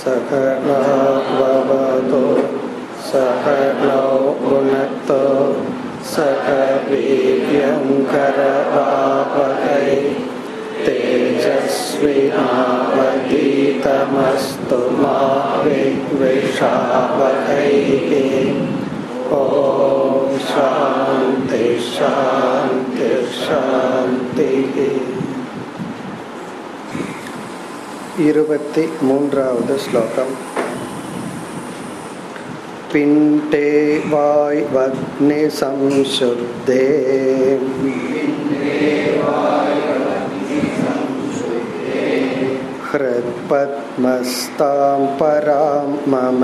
सकलाववतो सकलौ गुणतो सह वीर्यङ्करवावहै तेजस्विनावतीतमस्तु मा विद्विषावहैः ॐ शान्ति शान्ति शान्तिः இருபத்தி மூன்றாவது ஸ்லோகம் பிண்டே வாய் வக்னி சம்சுத்தே हृत्पद्मस्तां परां मम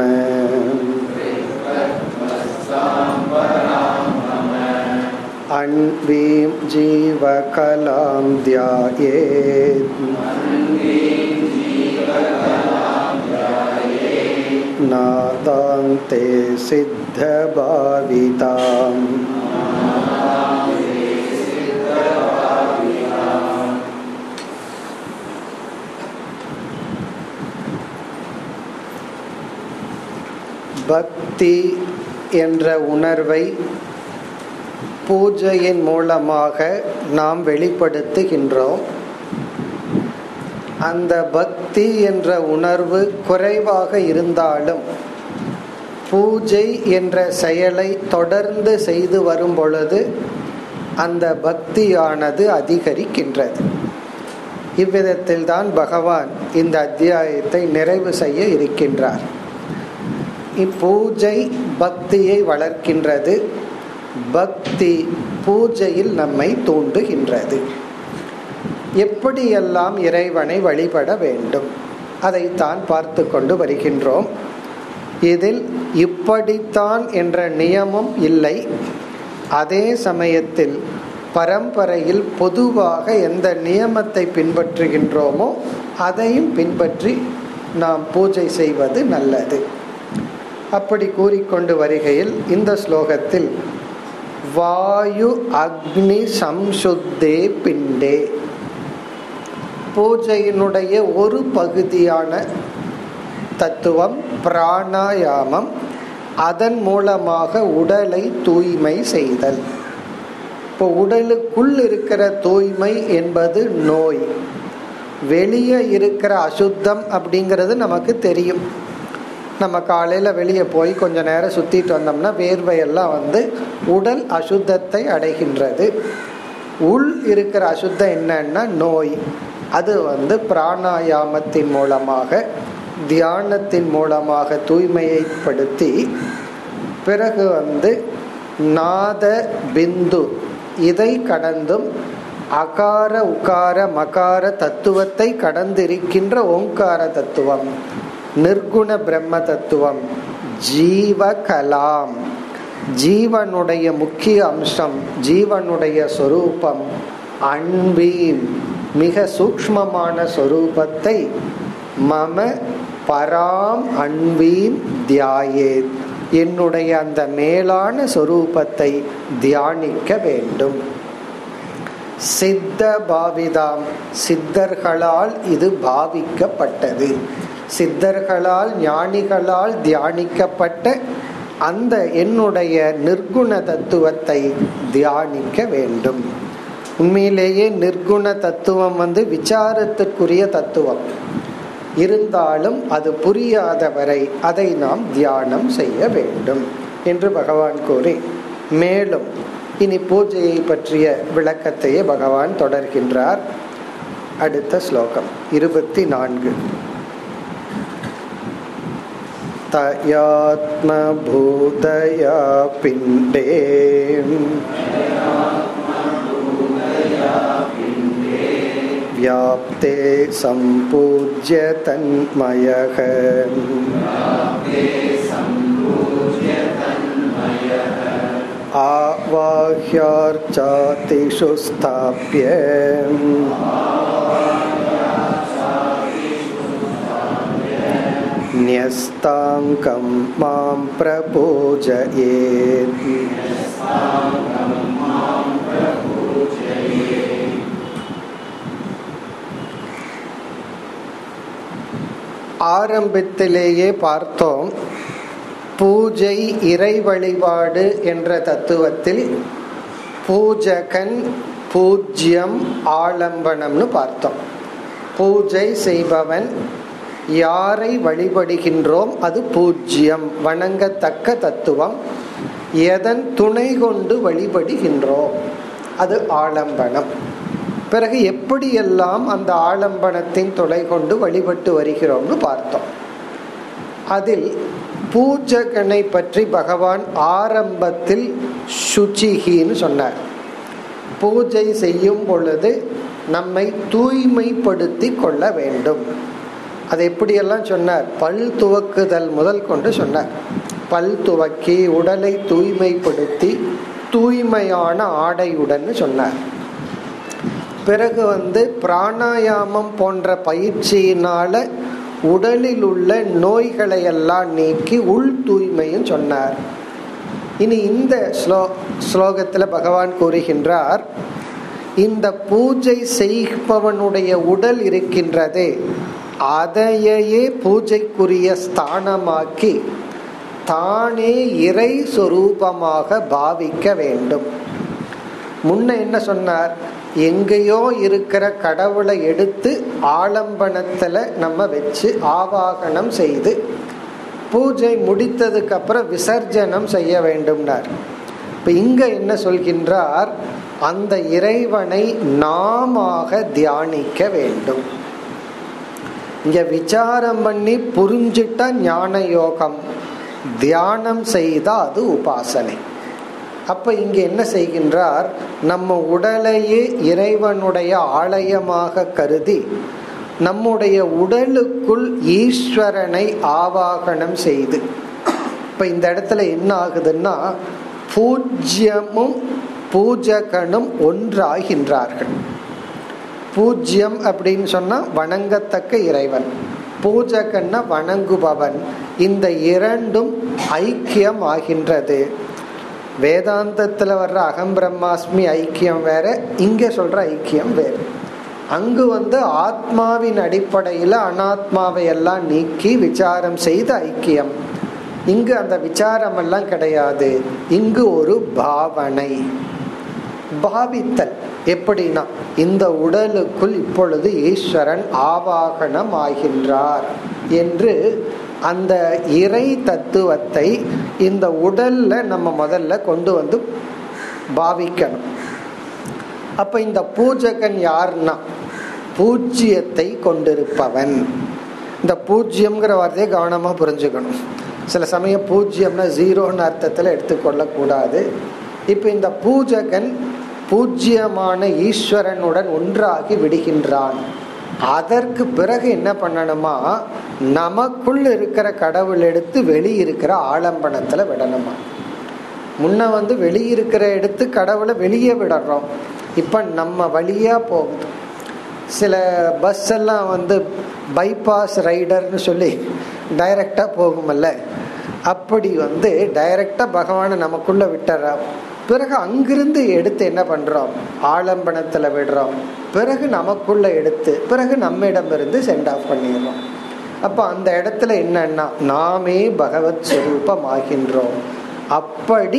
अन्वीं जीवकलां ध्यायेत् नादान्ते सिद्धभाविताम् பக்தி என்ற உணர்வை பூஜையின் மூலமாக நாம் வெளிப்படுத்துகின்றோம் அந்த பக்தி என்ற உணர்வு குறைவாக இருந்தாலும் பூஜை என்ற செயலை தொடர்ந்து செய்து வரும் பொழுது அந்த பக்தியானது அதிகரிக்கின்றது இவ்விதத்தில் தான் பகவான் இந்த அத்தியாயத்தை நிறைவு செய்ய இருக்கின்றார் இப்பூஜை பக்தியை வளர்க்கின்றது பக்தி பூஜையில் நம்மை தூண்டுகின்றது எப்படியெல்லாம் இறைவனை வழிபட வேண்டும் அதைத்தான் பார்த்து கொண்டு வருகின்றோம் இதில் இப்படித்தான் என்ற நியமம் இல்லை அதே சமயத்தில் பரம்பரையில் பொதுவாக எந்த நியமத்தை பின்பற்றுகின்றோமோ அதையும் பின்பற்றி நாம் பூஜை செய்வது நல்லது அப்படி கூறிக்கொண்டு வருகையில் இந்த ஸ்லோகத்தில் வாயு அக்னி சம்சுத்தே பிண்டே பூஜையினுடைய ஒரு பகுதியான தத்துவம் பிராணாயாமம் அதன் மூலமாக உடலை தூய்மை செய்தல் இப்போ உடலுக்குள் இருக்கிற தூய்மை என்பது நோய் வெளியே இருக்கிற அசுத்தம் அப்படிங்கிறது நமக்கு தெரியும் நம்ம காலையில் வெளியே போய் கொஞ்ச நேரம் சுற்றிட்டு வந்தோம்னா வேர்வையெல்லாம் வந்து உடல் அசுத்தத்தை அடைகின்றது உள் இருக்கிற அசுத்தம் என்னன்னா நோய் அது வந்து பிராணாயாமத்தின் மூலமாக தியானத்தின் மூலமாக தூய்மையைப்படுத்தி பிறகு வந்து நாத பிந்து இதை கடந்தும் அகார உகார மகார தத்துவத்தை கடந்திருக்கின்ற ஓங்கார தத்துவம் நிர்குண பிரம்ம தத்துவம் ஜீவகலாம் ஜீவனுடைய முக்கிய அம்சம் ஜீவனுடைய சொரூபம் அன்பீம் மிக சூக்மமான சொரூபத்தை மம பராம் அன்பீம் தியாயே என்னுடைய அந்த மேலான சொரூபத்தை தியானிக்க வேண்டும் சித்த பாவிதாம் சித்தர்களால் இது பாவிக்கப்பட்டது சித்தர்களால் ஞானிகளால் தியானிக்கப்பட்ட அந்த என்னுடைய நிர்குண தத்துவத்தை தியானிக்க வேண்டும் உண்மையிலேயே நிர்குண தத்துவம் வந்து விசாரத்திற்குரிய தத்துவம் இருந்தாலும் அது புரியாத வரை அதை நாம் தியானம் செய்ய வேண்டும் என்று பகவான் கூறி மேலும் இனி பூஜையை பற்றிய விளக்கத்தையே பகவான் தொடர்கின்றார் அடுத்த ஸ்லோகம் இருபத்தி நான்கு तयात्मभूतया पिण्डे व्याप्ते सम्पूज्य तन्मयः आवाह्यार्चातिषु स्थाप्य न्यस्ताङ्कं मां प्रपूजयेत् ஆரம்பத்திலேயே பார்த்தோம் பூஜை இறை வழிபாடு என்ற தத்துவத்தில் பூஜகன் பூஜ்யம் ஆலம்பனம்னு பார்த்தோம் பூஜை செய்பவன் யாரை வழிபடுகின்றோம் அது பூஜ்யம் வணங்கத்தக்க தத்துவம் எதன் துணை கொண்டு வழிபடுகின்றோம் அது ஆலம்பனம் பிறகு எப்படியெல்லாம் அந்த ஆலம்பனத்தின் துணை கொண்டு வழிபட்டு வருகிறோம்னு பார்த்தோம் அதில் பூஜகனை பற்றி பகவான் ஆரம்பத்தில் சுச்சிகின்னு சொன்னார் பூஜை செய்யும் பொழுது நம்மை தூய்மைப்படுத்தி கொள்ள வேண்டும் அது எப்படியெல்லாம் சொன்னார் பல் துவக்குதல் முதல் கொண்டு சொன்னார் பல் துவக்கி உடலை தூய்மைப்படுத்தி தூய்மையான ஆடையுடன் சொன்னார் பிறகு வந்து பிராணாயாமம் போன்ற பயிற்சியினால உடலில் உள்ள நோய்களை எல்லாம் நீக்கி உள் தூய்மையும் சொன்னார் இனி இந்த ஸ்லோ ஸ்லோகத்தில் பகவான் கூறுகின்றார் இந்த பூஜை செய்பவனுடைய உடல் இருக்கின்றதே அதையே பூஜைக்குரிய ஸ்தானமாக்கி தானே இறை சொரூபமாக பாவிக்க வேண்டும் முன்ன என்ன சொன்னார் எங்கேயோ இருக்கிற கடவுளை எடுத்து ஆலம்பனத்துல நம்ம வச்சு ஆவாகனம் செய்து பூஜை முடித்ததுக்கு அப்புறம் விசர்ஜனம் செய்ய வேண்டும்னார் இப்ப இங்க என்ன சொல்கின்றார் அந்த இறைவனை நாம தியானிக்க வேண்டும் இங்க விசாரம் பண்ணி புரிஞ்சிட்டா ஞான யோகம் தியானம் செய்தா அது உபாசனை அப்ப இங்க என்ன செய்கின்றார் நம்ம உடலையே இறைவனுடைய ஆலயமாக கருதி நம்முடைய உடலுக்குள் ஈஸ்வரனை ஆவாகனம் செய்து இப்ப இந்த இடத்துல என்ன ஆகுதுன்னா பூஜ்யமும் பூஜகனும் ஒன்றாகின்றார்கள் பூஜ்யம் அப்படின்னு சொன்னா வணங்கத்தக்க இறைவன் பூஜகன்னா வணங்குபவன் இந்த இரண்டும் ஐக்கியம் ஆகின்றது வேதாந்தத்துல வர்ற அகம் பிரம்மாஸ்மி ஐக்கியம் வேற இங்க சொல்ற ஐக்கியம் வேறு அங்கு வந்து ஆத்மாவின் அடிப்படையில அனாத்மாவை எல்லாம் நீக்கி விசாரம் செய்த ஐக்கியம் இங்கு அந்த விசாரம் எல்லாம் கிடையாது இங்கு ஒரு பாவனை பாவித்தல் எப்படின்னா இந்த உடலுக்குள் இப்பொழுது ஈஸ்வரன் ஆவாகனம் ஆகின்றார் என்று அந்த இறை தத்துவத்தை இந்த உடல்ல நம்ம முதல்ல கொண்டு வந்து பாவிக்கணும் அப்ப இந்த பூஜகன் யாருன்னா பூஜ்யத்தை கொண்டிருப்பவன் இந்த பூஜ்யம்ங்கிற வார்த்தையை கவனமா புரிஞ்சுக்கணும் சில சமயம் பூஜ்யம்னா ஜீரோன்னு அர்த்தத்தில் எடுத்துக்கொள்ள கூடாது இப்ப இந்த பூஜகன் பூஜ்யமான ஈஸ்வரனுடன் ஒன்றாகி விடுகின்றான் அதற்கு பிறகு என்ன பண்ணணுமா நமக்குள் இருக்கிற கடவுள் எடுத்து வெளியிருக்கிற ஆலம்பனத்துல விடணுமா முன்ன வந்து வெளியிருக்கிற எடுத்து கடவுளை வெளியே விடுறோம் இப்ப நம்ம வழியா போகுது சில பஸ் எல்லாம் வந்து பைபாஸ் ரைடர்னு சொல்லி டைரக்டா போகுமல்ல அப்படி வந்து டைரக்டா பகவானை நமக்குள்ள விட்டுறோம் பிறகு அங்கிருந்து எடுத்து என்ன பண்றோம் ஆலம்பனத்துல விடுறோம் பிறகு நமக்குள்ள எடுத்து பிறகு நம்மிடம் இருந்து சென்ட் ஆஃப் பண்ணிடுறோம் அப்ப அந்த இடத்துல என்னன்னா நாமே பகவத் சுரூபம் ஆகின்றோம் அப்படி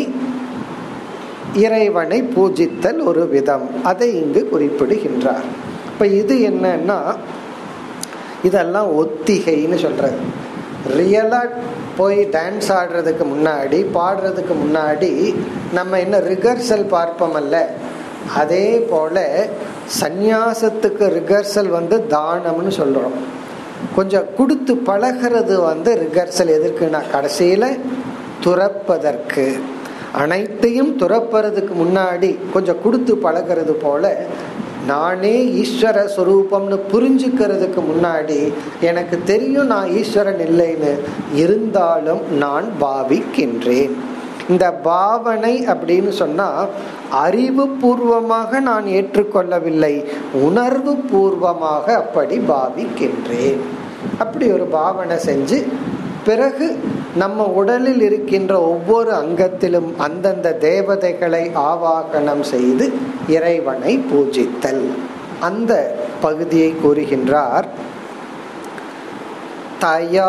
இறைவனை பூஜித்தல் ஒரு விதம் அதை இங்கு குறிப்பிடுகின்றார் இப்ப இது என்னன்னா இதெல்லாம் ஒத்திகைன்னு சொல்றது ரியலா போய் டான்ஸ் ஆடுறதுக்கு முன்னாடி பாடுறதுக்கு முன்னாடி நம்ம என்ன ரிகர்சல் பார்ப்போமல்ல அதே போல சந்நியாசத்துக்கு ரிகர்சல் வந்து தானம்னு சொல்றோம் கொஞ்சம் கொடுத்து பழகிறது வந்து ரிகர்சல் எதற்குன்னா கடைசியில துறப்பதற்கு அனைத்தையும் துறப்பறதுக்கு முன்னாடி கொஞ்சம் கொடுத்து பழகிறது போல நானே ஈஸ்வர சுரூபம்னு புரிஞ்சுக்கிறதுக்கு முன்னாடி எனக்கு தெரியும் நான் ஈஸ்வரன் இல்லைன்னு இருந்தாலும் நான் பாவிக்கின்றேன் இந்த பாவனை அப்படின்னு சொன்னா அறிவு பூர்வமாக நான் ஏற்றுக்கொள்ளவில்லை உணர்வு பூர்வமாக அப்படி பாவிக்கின்றேன் அப்படி ஒரு பாவனை செஞ்சு பிறகு நம்ம உடலில் இருக்கின்ற ஒவ்வொரு அங்கத்திலும் அந்தந்த தேவதைகளை ஆவாகனம் செய்து இறைவனை பூஜித்தல் அந்த பகுதியை கூறுகின்றார் தயா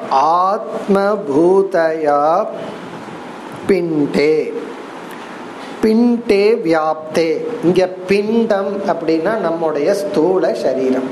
ஆத்மபூதயா பிண்டே பிண்டே வியாப்தே இங்க பிண்டம் அப்படின்னா நம்முடைய ஸ்தூல சரீரம்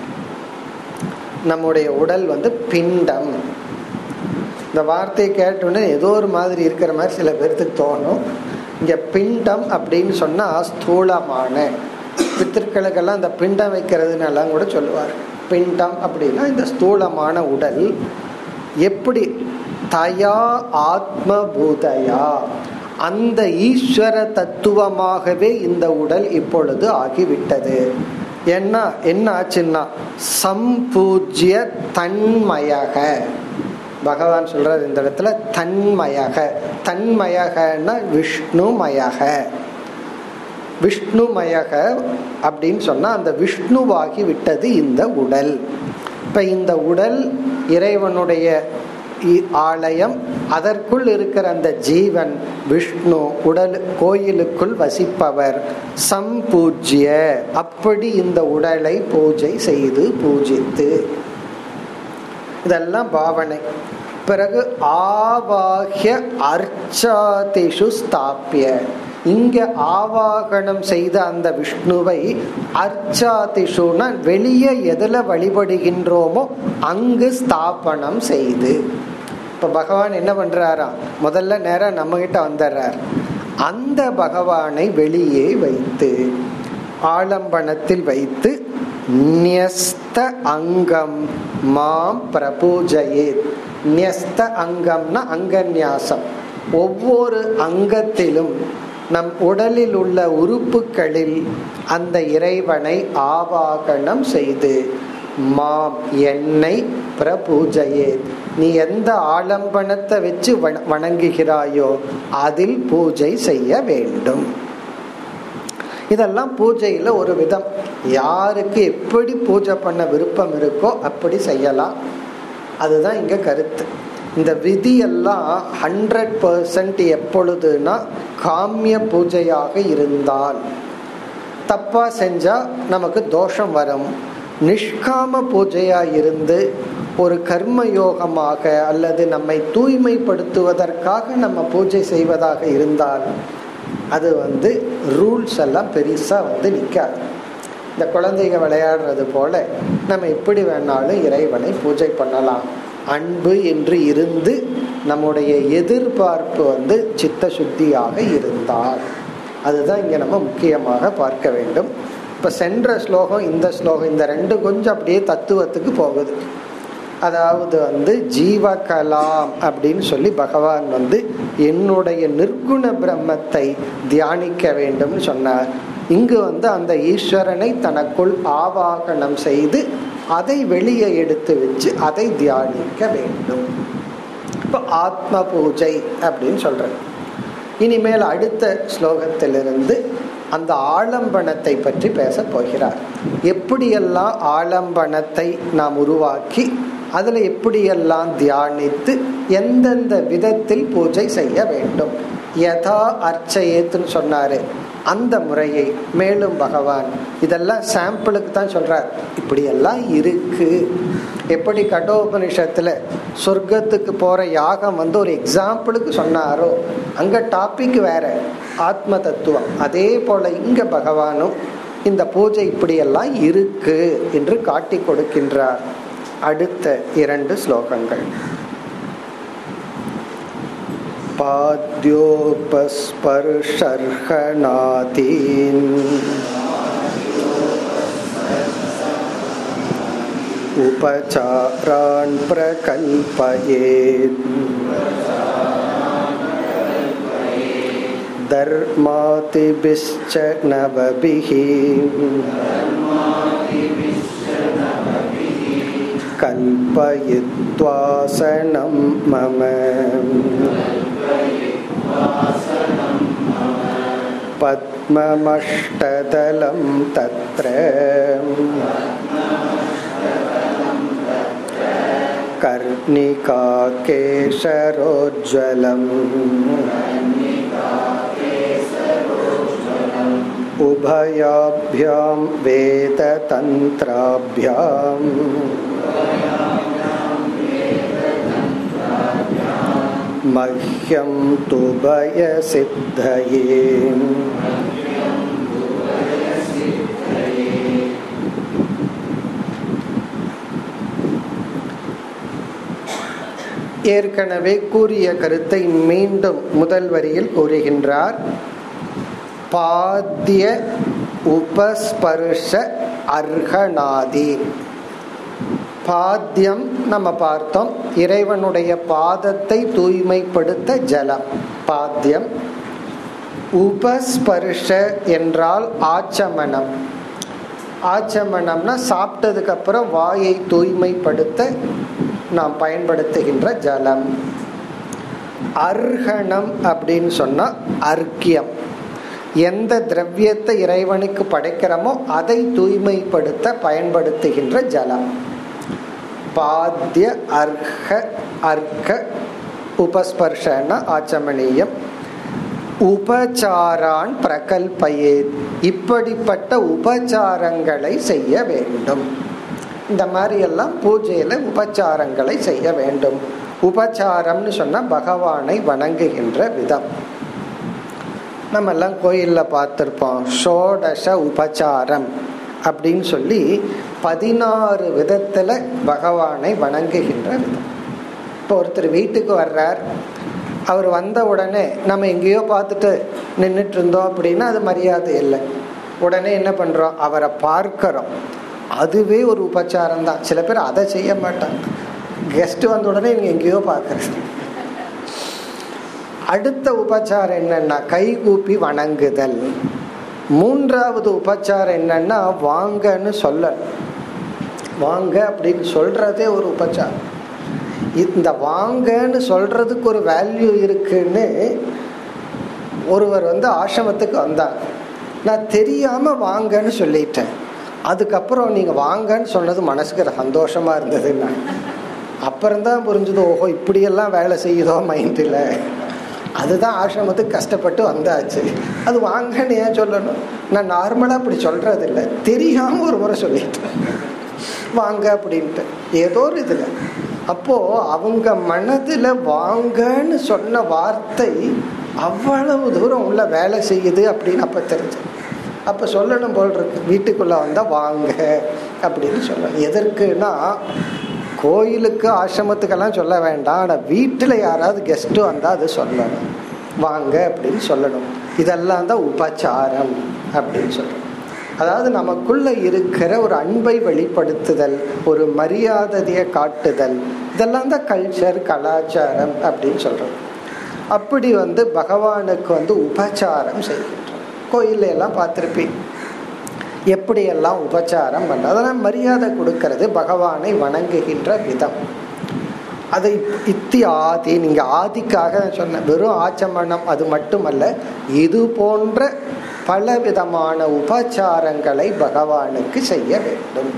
நம்முடைய உடல் வந்து பிண்டம் இந்த வார்த்தையை கேட்டோன்னே ஏதோ ஒரு மாதிரி இருக்கிற மாதிரி சில பேர்த்துக்கு தோணும் இங்க பிண்டம் அப்படின்னு சொன்னா ஸ்தூலமான பித்திருக்களுக்கெல்லாம் இந்த பிண்டம் வைக்கிறதுனெல்லாம் கூட சொல்லுவார் பிண்டம் அப்படின்னா இந்த ஸ்தூலமான உடல் எப்படி தயா ஆத்ம பூதயா அந்த ஈஸ்வர தத்துவமாகவே இந்த உடல் இப்பொழுது ஆகிவிட்டது என்ன என்ன ஆச்சுன்னா சம்பூஜ்ய தன்மயக பகவான் சொல்றார் இந்த இடத்துல தன்மயக தன்மயகன்னா விஷ்ணுமயக விஷ்ணுமயக அப்படின்னு சொன்னா அந்த விஷ்ணுவாகி விட்டது இந்த உடல் இப்ப இந்த உடல் இறைவனுடைய ஆலயம் அதற்குள் இருக்கிற அந்த ஜீவன் விஷ்ணு உடல் கோயிலுக்குள் வசிப்பவர் சம்பூஜ்ய அப்படி இந்த உடலை பூஜை செய்து பூஜித்து இதெல்லாம் பாவனை பிறகு ஆவாகிய அர்ச்சாதிஷு ஸ்தாபிய இங்க ஆவாகனம் செய்த அந்த விஷ்ணுவை அர்ச்சாதிஷுனா வெளியே எதுல வழிபடுகின்றோமோ அங்கு ஸ்தாபனம் செய்து இப்ப பகவான் என்ன பண்றாராம் முதல்ல நேரம் நம்ம கிட்ட வந்துடுறார் அந்த பகவானை வெளியே வைத்து ஆலம்பனத்தில் வைத்து நியஸ்த அங்கம் மாம் பிரபூஜயே நியஸ்த அங்கம்னா அங்கநியாசம் ஒவ்வொரு அங்கத்திலும் நம் உடலில் உள்ள உறுப்புகளில் அந்த இறைவனை ஆவாகனம் செய்து மாம் என்னை பிரபூஜையே நீ எந்த ஆலம்பனத்தை வச்சு வணங்குகிறாயோ அதில் பூஜை செய்ய வேண்டும் இதெல்லாம் பூஜையில ஒரு விதம் யாருக்கு எப்படி பூஜை பண்ண விருப்பம் இருக்கோ அப்படி செய்யலாம் அதுதான் இங்க கருத்து இந்த விதி எல்லாம் ஹண்ட்ரட் பர்சன்ட் எப்பொழுதுனா காமிய பூஜையாக இருந்தால் தப்பா செஞ்சா நமக்கு தோஷம் வரும் நிஷ்காம பூஜையா இருந்து ஒரு கர்ம யோகமாக அல்லது நம்மை தூய்மைப்படுத்துவதற்காக நம்ம பூஜை செய்வதாக இருந்தால் அது வந்து ரூல்ஸ் எல்லாம் பெருசா வந்து நிற்காது இந்த குழந்தைங்க விளையாடுறது போல நம்ம எப்படி வேணாலும் இறைவனை பூஜை பண்ணலாம் அன்பு என்று இருந்து நம்முடைய எதிர்பார்ப்பு வந்து சித்த சுத்தியாக இருந்தால் அதுதான் இங்க நம்ம முக்கியமாக பார்க்க வேண்டும் இப்ப சென்ற ஸ்லோகம் இந்த ஸ்லோகம் இந்த ரெண்டு கொஞ்சம் அப்படியே தத்துவத்துக்கு போகுது அதாவது வந்து ஜீவகலாம் அப்படின்னு சொல்லி பகவான் வந்து என்னுடைய நிர்குண பிரம்மத்தை தியானிக்க வேண்டும்னு சொன்னார் இங்கு வந்து அந்த ஈஸ்வரனை தனக்குள் ஆவாகனம் செய்து அதை வெளியே எடுத்து வச்சு அதை தியானிக்க வேண்டும் இப்போ ஆத்ம பூஜை அப்படின்னு சொல்றேன் இனிமேல் அடுத்த ஸ்லோகத்திலிருந்து அந்த ஆலம்பனத்தை பற்றி பேச போகிறார் எப்படியெல்லாம் ஆலம்பனத்தை நாம் உருவாக்கி அதுல எப்படியெல்லாம் தியானித்து எந்தெந்த விதத்தில் பூஜை செய்ய வேண்டும் யதா அர்ச்சயத்துன்னு சொன்னாரு அந்த முறையை மேலும் பகவான் இதெல்லாம் சாம்பிளுக்கு தான் சொல்றார் இப்படி எல்லாம் இருக்கு எப்படி கடோபனிஷத்துல சொர்க்கத்துக்கு போற யாகம் வந்து ஒரு எக்ஸாம்பிளுக்கு சொன்னாரோ அங்க டாபிக் வேற ஆத்ம தத்துவம் அதே போல இங்க பகவானும் இந்த பூஜை இப்படியெல்லாம் இருக்கு என்று காட்டி கொடுக்கின்றார் அடுத்த இரண்டு ஸ்லோகங்கள் पाद्योपस्पर्शर्हनादीन् उपचारान् प्रकल्पयेत् धर्मातिभिश्च नवभिः कल्पयित्वासनं मम पद्ममष्टदलं तत्र कर्णिकाकेशरोज्ज्वलम् उभयाभ्यां वेदतन्त्राभ्याम् मह्यं तु भयसिद्धये ஏற்கனவே கூறிய கருத்தை மீண்டும் முதல் வரியில் கூறுகின்றார் பாத்திய உபஸ்பர்ஷ அர்ஹநாதி பாத்தியம் நம்ம பார்த்தோம் இறைவனுடைய பாதத்தை தூய்மைப்படுத்த ஜலம் பாத்தியம் உபஸ்பர்ஷ என்றால் ஆச்சமனம் ஆச்சமனம்னா சாப்பிட்டதுக்கு அப்புறம் வாயை தூய்மைப்படுத்த நாம் பயன்படுத்துகின்ற ஜலம் அர்ஹணம் அப்படின்னு சொன்னா அர்க்கியம் எந்த திரவியத்தை இறைவனுக்கு படைக்கிறோமோ அதை தூய்மைப்படுத்த பயன்படுத்துகின்ற ஜலம் பாத்திய அர்ஹ அர்க்க உபஸ்பர்ஷன ஆச்சமணியம் உபச்சாரான் பிரகல்பயே இப்படிப்பட்ட உபச்சாரங்களை செய்ய வேண்டும் இந்த மாதிரி எல்லாம் பூஜையில உபச்சாரங்களை செய்ய வேண்டும் உபச்சாரம்னு சொன்னா பகவானை வணங்குகின்ற விதம் நம்ம எல்லாம் கோயில்ல பார்த்திருப்போம் ஷோடச உபச்சாரம் அப்படின்னு சொல்லி பதினாறு விதத்துல பகவானை வணங்குகின்ற விதம் இப்போ ஒருத்தர் வீட்டுக்கு வர்றார் அவர் வந்த உடனே நம்ம எங்கேயோ பார்த்துட்டு நின்றுட்டு இருந்தோம் அப்படின்னா அது மரியாதை இல்லை உடனே என்ன பண்றோம் அவரை பார்க்கிறோம் அதுவே ஒரு உபச்சாரம் தான் சில பேர் அதை செய்ய மாட்டாங்க கெஸ்ட் வந்த உடனே இவங்க எங்கேயோ பார்க்கறது அடுத்த உபச்சாரம் என்னன்னா கை கூப்பி வணங்குதல் மூன்றாவது உபச்சாரம் என்னன்னா வாங்கன்னு சொல்ல வாங்க அப்படின்னு சொல்றதே ஒரு உபச்சாரம் இந்த வாங்கன்னு சொல்றதுக்கு ஒரு வேல்யூ இருக்குன்னு ஒருவர் வந்து ஆசிரமத்துக்கு வந்தாங்க நான் தெரியாம வாங்கன்னு சொல்லிட்டேன் அதுக்கப்புறம் நீங்க வாங்கன்னு சொன்னது மனசுக்கு சந்தோஷமா இருந்ததுன்னா அப்புறம்தான் புரிஞ்சது ஓஹோ இப்படியெல்லாம் வேலை செய்யுதோ மைண்டில் அதுதான் ஆசிரமத்துக்கு கஷ்டப்பட்டு வந்தாச்சு அது வாங்கன்னு ஏன் சொல்லணும் நான் நார்மலாக அப்படி சொல்றது இல்லை தெரியாம ஒரு முறை சொல்லிட்டேன் வாங்க அப்படின்ட்டு ஏதோ ஒரு இதுல அப்போ அவங்க மனதுல வாங்கன்னு சொன்ன வார்த்தை அவ்வளவு தூரம் உள்ள வேலை செய்யுது அப்படின்னு அப்ப தெரிஞ்சு அப்ப சொல்லணும் போல் இருக்கு வீட்டுக்குள்ள வந்தா வாங்க அப்படின்னு சொல்லணும் எதற்குன்னா கோயிலுக்கு ஆசிரமத்துக்கெல்லாம் சொல்ல வேண்டாம் ஆனால் வீட்டில் யாராவது கெஸ்ட்டு வந்தால் அது சொல்லணும் வாங்க அப்படின்னு சொல்லணும் இதெல்லாம் தான் உபச்சாரம் அப்படின்னு சொல்றோம் அதாவது நமக்குள்ள இருக்கிற ஒரு அன்பை வெளிப்படுத்துதல் ஒரு மரியாதையை காட்டுதல் இதெல்லாம் தான் கல்ச்சர் கலாச்சாரம் அப்படின்னு சொல்றோம் அப்படி வந்து பகவானுக்கு வந்து உபச்சாரம் செய்கின்றோம் கோயில எல்லாம் பார்த்துருப்பீங்க எப்படியெல்லாம் உபச்சாரம் பண்ண அதெல்லாம் மரியாதை கொடுக்கறது பகவானை வணங்குகின்ற விதம் அதை இத்தி ஆதி நீங்க ஆதிக்காக சொன்ன வெறும் ஆச்சமனம் அது மட்டுமல்ல இது போன்ற பல விதமான உபச்சாரங்களை பகவானுக்கு செய்ய வேண்டும்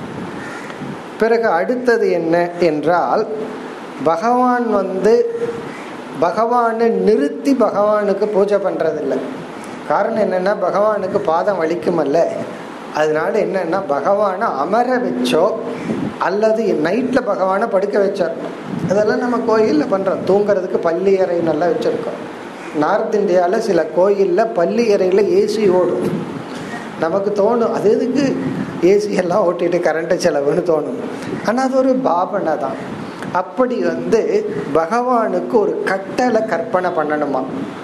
பிறகு அடுத்தது என்ன என்றால் பகவான் வந்து பகவானை நிறுத்தி பகவானுக்கு பூஜை பண்றதில்லை காரணம் என்னன்னா பகவானுக்கு பாதம் வலிக்குமல்ல அதனால என்னன்னா பகவானை அமர வச்சோ அல்லது நைட்ல பகவானை படுக்க வச்சார் அதெல்லாம் நம்ம கோயில்ல பண்றோம் தூங்குறதுக்கு பள்ளி அறை நல்லா வச்சிருக்கோம் நார்த் இந்தியால சில கோயில்ல பள்ளி அறையில ஏசி ஓடும் நமக்கு தோணும் அது எதுக்கு ஏசி எல்லாம் ஓட்டிட்டு கரண்ட் செலவுன்னு தோணும் ஆனா அது ஒரு பாவனை தான் அப்படி வந்து பகவானுக்கு ஒரு கட்டளை கற்பனை பண்ணணுமா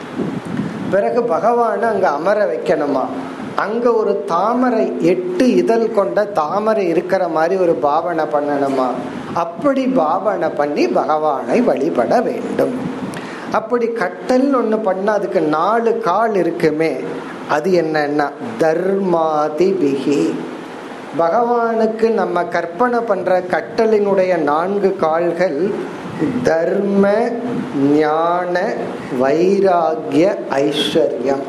பிறகு பகவானை அங்க அமர வைக்கணுமா அங்க ஒரு தாமரை எட்டு இதழ் கொண்ட தாமரை இருக்கிற மாதிரி ஒரு பாவனை பண்ணணுமா அப்படி பாவனை பண்ணி பகவானை வழிபட வேண்டும் அப்படி கட்டல் ஒண்ணு பண்ண அதுக்கு நாலு கால் இருக்குமே அது என்னன்னா தர்மாதி பிகி பகவானுக்கு நம்ம கற்பனை பண்ற கட்டளினுடைய நான்கு கால்கள் தர்ம ஞான வைராகிய ஐஸ்வர்யம்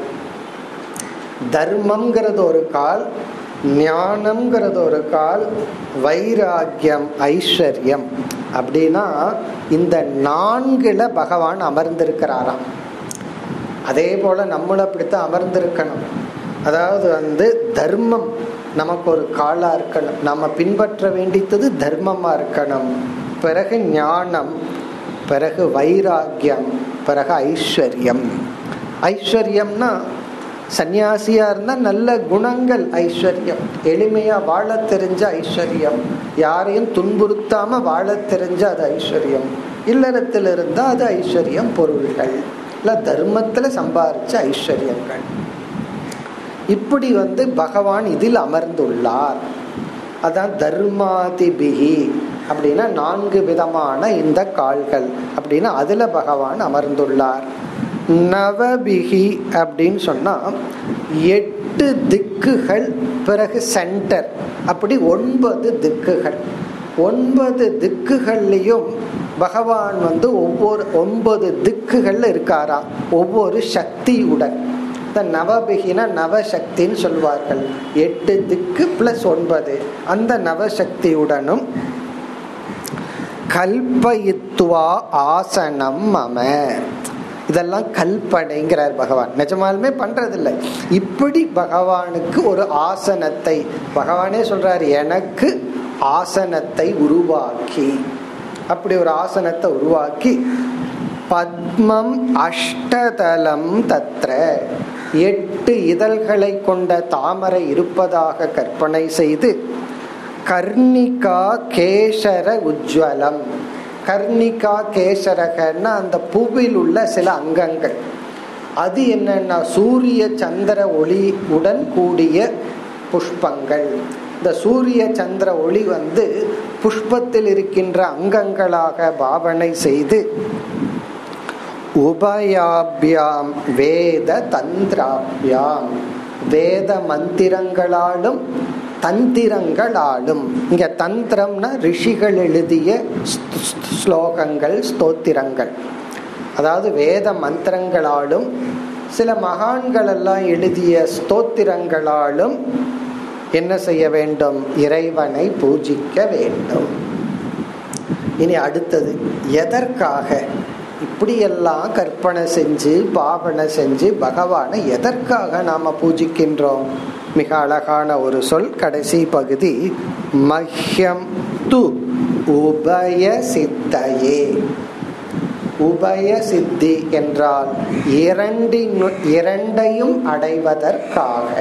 தர்மம்ங்கிறது ஒரு கால் ஞானம்ங்கிறது ஒரு கால் வைராகியம் ஐஸ்வர்யம் அப்படின்னா இந்த நான்குல பகவான் அமர்ந்திருக்கிறாராம் அதே போல நம்மளும் அப்படித்தான் அமர்ந்திருக்கணும் அதாவது வந்து தர்மம் நமக்கு ஒரு காலா இருக்கணும் நம்ம பின்பற்ற வேண்டித்தது தர்மமா இருக்கணும் பிறகு ஞானம் பிறகு வைராக்கியம் பிறகு ஐஸ்வர்யம் ஐஸ்வர்யம்னா சன்னியாசியா இருந்தா நல்ல குணங்கள் ஐஸ்வர்யம் எளிமையா வாழ தெரிஞ்ச ஐஸ்வர்யம் யாரையும் துன்புறுத்தாம வாழ தெரிஞ்ச அது ஐஸ்வர்யம் இல்லறத்தில் இருந்தா அது ஐஸ்வர்யம் பொருள்கள் இல்ல தர்மத்துல சம்பாரிச்ச ஐஸ்வர்யங்கள் இப்படி வந்து பகவான் இதில் அமர்ந்துள்ளார் அதான் தர்மாதிபிகி அப்படின்னா நான்கு விதமான இந்த கால்கள் அப்படின்னா அதுல பகவான் அமர்ந்துள்ளார் நவபிகி அப்படின்னு சொன்னா எட்டு திக்குகள் பிறகு சென்டர் அப்படி ஒன்பது திக்குகள் ஒன்பது திக்குகள்லையும் பகவான் வந்து ஒவ்வொரு ஒன்பது திக்குகள்ல இருக்காராம் ஒவ்வொரு சக்தியுடன் இந்த நவபிகின நவசக்தின்னு சொல்வார்கள் எட்டு திக்கு பிளஸ் ஒன்பது அந்த நவசக்தியுடனும் கல்பயித்துவா ஆசனம் மம இதெல்லாம் கல்பனைங்கிறார் பகவான் நிஜமாலுமே பண்றதில்லை இப்படி பகவானுக்கு ஒரு ஆசனத்தை பகவானே சொல்றாரு எனக்கு ஆசனத்தை உருவாக்கி அப்படி ஒரு ஆசனத்தை உருவாக்கி பத்மம் அஷ்டதலம் தத்ர எட்டு இதழ்களை கொண்ட தாமரை இருப்பதாக கற்பனை செய்து கர்ணிகா கேசர உஜ்வலம் கர்ணிகா கேசரகன்னா அந்த பூவில் உள்ள சில அங்கங்கள் அது என்னன்னா சூரிய சந்திர ஒளி உடன் கூடிய புஷ்பங்கள் இந்த சூரிய சந்திர ஒளி வந்து புஷ்பத்தில் இருக்கின்ற அங்கங்களாக பாவனை செய்து உபயாபியாம் வேத தந்திராபியாம் வேத மந்திரங்களாலும் தந்திரங்களாலும் இங்க தந்திரம்னா ரிஷிகள் எழுதிய ஸ்லோகங்கள் ஸ்தோத்திரங்கள் அதாவது வேத மந்திரங்களாலும் சில மகான்கள் எல்லாம் எழுதிய ஸ்தோத்திரங்களாலும் என்ன செய்ய வேண்டும் இறைவனை பூஜிக்க வேண்டும் இனி அடுத்தது எதற்காக இப்படியெல்லாம் கற்பனை செஞ்சு பாவனை செஞ்சு பகவானை எதற்காக நாம பூஜிக்கின்றோம் மிக அழகான ஒரு சொல் கடைசி பகுதி மஹ்யம் து உபய சித்தையே உபய சித்தி என்றால் இரண்டின் இரண்டையும் அடைவதற்காக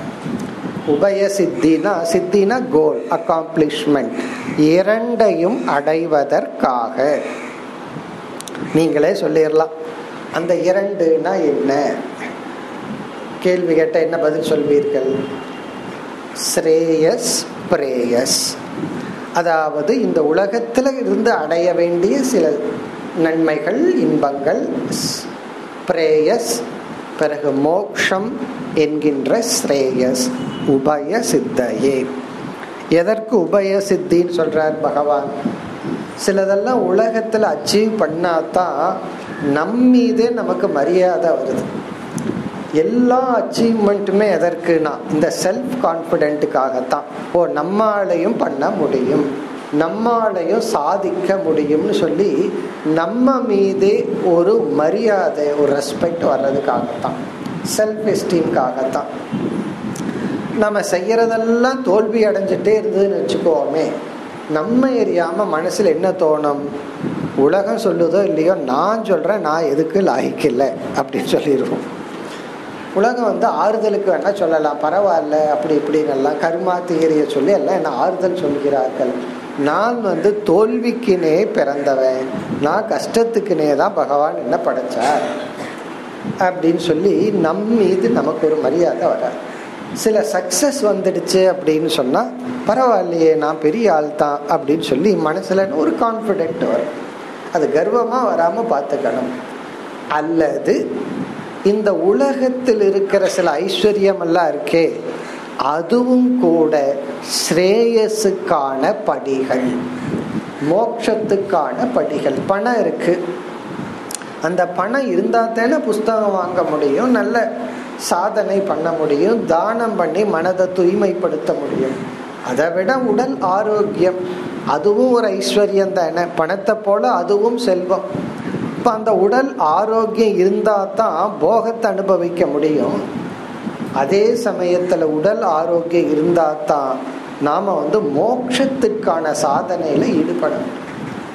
உபய சித்தினா சித்தினா கோல் அக்காம்ப்ளிஷ்மெண்ட் இரண்டையும் அடைவதற்காக நீங்களே சொல்லிடலாம் அந்த இரண்டுனா என்ன கேள்வி கேட்ட என்ன பதில் சொல்வீர்கள் ஸ்ரேயஸ் பிரேயஸ் அதாவது இந்த உலகத்துல இருந்து அடைய வேண்டிய சில நன்மைகள் இன்பங்கள் பிரேயஸ் பிறகு மோக்ஷம் என்கின்ற ஸ்ரேயஸ் உபய சித்தையே எதற்கு உபய சித்தின்னு சொல்றார் பகவான் சிலதெல்லாம் உலகத்துல அச்சீவ் பண்ணாதான் நம் மீதே நமக்கு மரியாதை வருது எல்லா அச்சீவ்மெண்ட்டுமே எதற்குனா இந்த செல்ஃப் கான்பிடென்ட்டுக்காகத்தான் ஓ நம்மாலையும் பண்ண முடியும் நம்மாலையும் சாதிக்க முடியும்னு சொல்லி நம்ம மீதே ஒரு மரியாதை ஒரு ரெஸ்பெக்ட் வர்றதுக்காகத்தான் செல்ஃப் எஸ்டீம்காகத்தான் நம்ம செய்யறதெல்லாம் தோல்வி அடைஞ்சிட்டே இருந்ததுன்னு வச்சுக்கோமே நம்ம எரியாம மனசுல என்ன தோணும் உலகம் சொல்லுதோ இல்லையோ நான் சொல்றேன் நான் எதுக்கு லாய்க்கில்லை அப்படின்னு சொல்லிடுவோம் உலகம் வந்து ஆறுதலுக்கு வேணா சொல்லலாம் பரவாயில்ல அப்படி இப்படின்னெல்லாம் கர்மா தியரிய சொல்லி எல்லாம் என்ன ஆறுதல் சொல்கிறார்கள் நான் வந்து தோல்விக்குனே பிறந்தவன் நான் கஷ்டத்துக்குனே தான் பகவான் என்ன படைச்சார் அப்படின்னு சொல்லி நம் மீது நமக்கு ஒரு மரியாதை வராது சில சக்சஸ் வந்துடுச்சு அப்படின்னு சொன்னா பரவாயில்லையே நான் பெரிய ஆள் தான் அப்படின்னு சொல்லி மனசுல ஒரு கான்பிடென்ட் வரும் அது கர்வமா வராம பார்த்துக்கணும் அல்லது இந்த உலகத்தில் இருக்கிற சில ஐஸ்வர்யம் எல்லாம் இருக்கே அதுவும் கூட ஸ்ரேயஸுக்கான படிகள் மோட்சத்துக்கான படிகள் பணம் இருக்கு அந்த பணம் இருந்தா தானே புஸ்தகம் வாங்க முடியும் நல்ல சாதனை பண்ண முடியும் தானம் பண்ணி மனதை தூய்மைப்படுத்த முடியும் அதை விட உடல் ஆரோக்கியம் அதுவும் ஒரு ஐஸ்வர்யம் தானே பணத்தை போல அதுவும் செல்வம் இப்போ அந்த உடல் ஆரோக்கியம் இருந்தால் தான் போகத்தை அனுபவிக்க முடியும் அதே சமயத்தில் உடல் ஆரோக்கியம் இருந்தால் தான் நாம் வந்து மோட்சத்துக்கான சாதனையில் ஈடுபட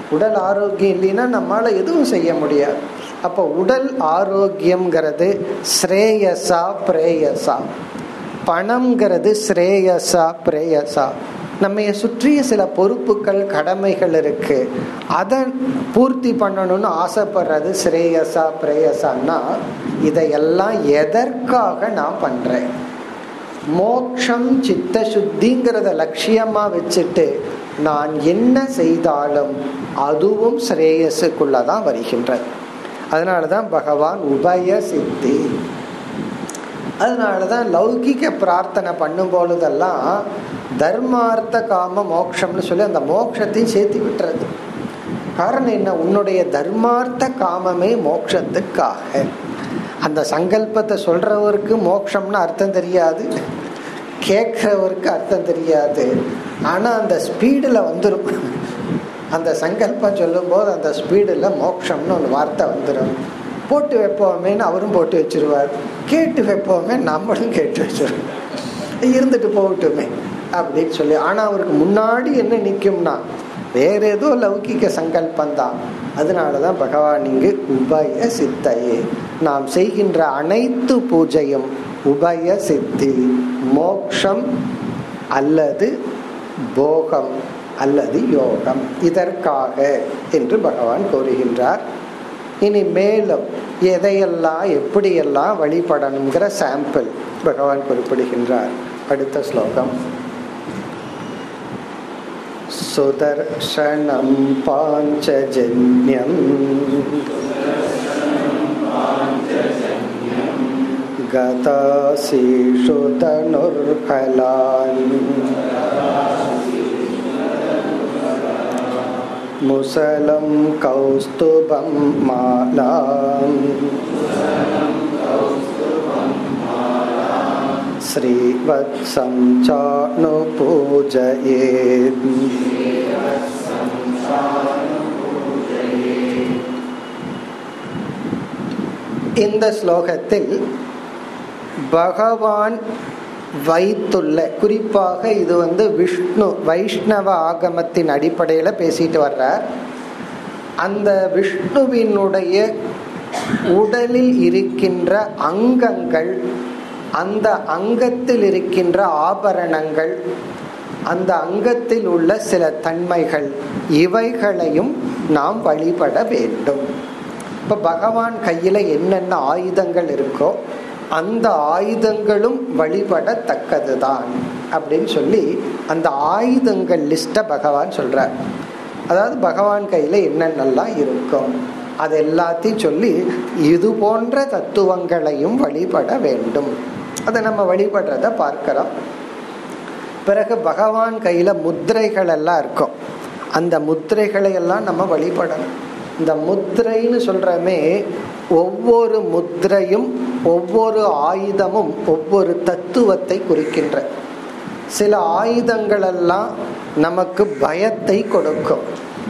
உடல் ஆரோக்கியம் இல்லைன்னா நம்மளால எதுவும் செய்ய முடியாது அப்போ உடல் ஆரோக்கியம்ங்கிறது ஸ்ரேயசா பிரேயசா பணம்ங்கிறது ஸ்ரேயசா பிரேயசா நம்ம சுற்றிய சில பொறுப்புகள் கடமைகள் இருக்கு அதை பூர்த்தி பண்ணணும்னு ஆசைப்படுறது ஸ்ரேயசா பிரேயசான்னா இதையெல்லாம் எதற்காக நான் பண்றேன் மோக்ஷம் சித்த சுத்திங்கிறத லட்சியமா வச்சுட்டு நான் என்ன செய்தாலும் அதுவும் ஸ்ரேயஸுக்குள்ளதான் வருகின்றது அதனாலதான் பகவான் உபய சித்தி அதனாலதான் லௌகிக பிரார்த்தனை பண்ணும் பொழுதெல்லாம் தர்மார்த்த காம மோக்ஷம்னு சொல்லி அந்த மோட்சத்தையும் சேர்த்து விட்டுறது காரணம் என்ன உன்னுடைய தர்மார்த்த காமமே மோட்சத்துக்காக அந்த சங்கல்பத்தை சொல்றவருக்கு மோட்சம்னு அர்த்தம் தெரியாது கேட்கிறவருக்கு அர்த்தம் தெரியாது ஆனா அந்த ஸ்பீடில் வந்துடும் அந்த சங்கல்பம் சொல்லும் போது அந்த ஸ்பீடில் மோட்சம்னு ஒரு வார்த்தை வந்துடும் போட்டு வைப்போமேன்னு அவரும் போட்டு வச்சிருவார் கேட்டு வைப்போமே நம்மளும் கேட்டு வச்சிருவோம் இருந்துட்டு போகட்டுமே அப்படின்னு சொல்லி ஆனா அவருக்கு முன்னாடி என்ன நிற்கும்னா வேற ஏதோ லௌகிக சங்கல்பம் தான் அதனாலதான் பகவான் இங்கு உபய சித்தையே நாம் செய்கின்ற அனைத்து பூஜையும் உபய சித்தி மோக்ஷம் அல்லது போகம் அல்லது யோகம் இதற்காக என்று பகவான் கூறுகின்றார் இனி மேலும் எதையெல்லாம் எப்படியெல்லாம் வழிபடணுங்கிற சாம்பிள் பகவான் குறிப்பிடுகின்றார் அடுத்த ஸ்லோகம் சுதர்ஷனம் பாஞ்சஜன்யம் गतासीषु तनुर्फलान् मुसलं कौस्तुभं मालाम् श्रीवत्सं चानुपूजयेत् இந்த ஸ்லோகத்தில் பகவான் வைத்துள்ள குறிப்பாக இது வந்து விஷ்ணு வைஷ்ணவ ஆகமத்தின் அடிப்படையில் பேசிட்டு வர்றார் அந்த விஷ்ணுவினுடைய உடலில் இருக்கின்ற அங்கங்கள் அந்த அங்கத்தில் இருக்கின்ற ஆபரணங்கள் அந்த அங்கத்தில் உள்ள சில தன்மைகள் இவைகளையும் நாம் வழிபட வேண்டும் இப்ப பகவான் கையில என்னென்ன ஆயுதங்கள் இருக்கோ அந்த ஆயுதங்களும் வழிபடத்தக்கதுதான் அப்படின்னு சொல்லி அந்த ஆயுதங்கள் லிஸ்ட பகவான் சொல்றார் அதாவது பகவான் கையில என்னென்னலாம் இருக்கும் அது எல்லாத்தையும் சொல்லி இது போன்ற தத்துவங்களையும் வழிபட வேண்டும் அதை நம்ம வழிபடுறத பார்க்கிறோம் பிறகு பகவான் கையில முத்திரைகள் எல்லாம் இருக்கும் அந்த முத்திரைகளை எல்லாம் நம்ம வழிபடணும் இந்த முத்திரைன்னு சொல்றமே ஒவ்வொரு முத்திரையும் ஒவ்வொரு ஆயுதமும் ஒவ்வொரு தத்துவத்தை குறிக்கின்ற சில ஆயுதங்கள் எல்லாம் நமக்கு பயத்தை கொடுக்கும்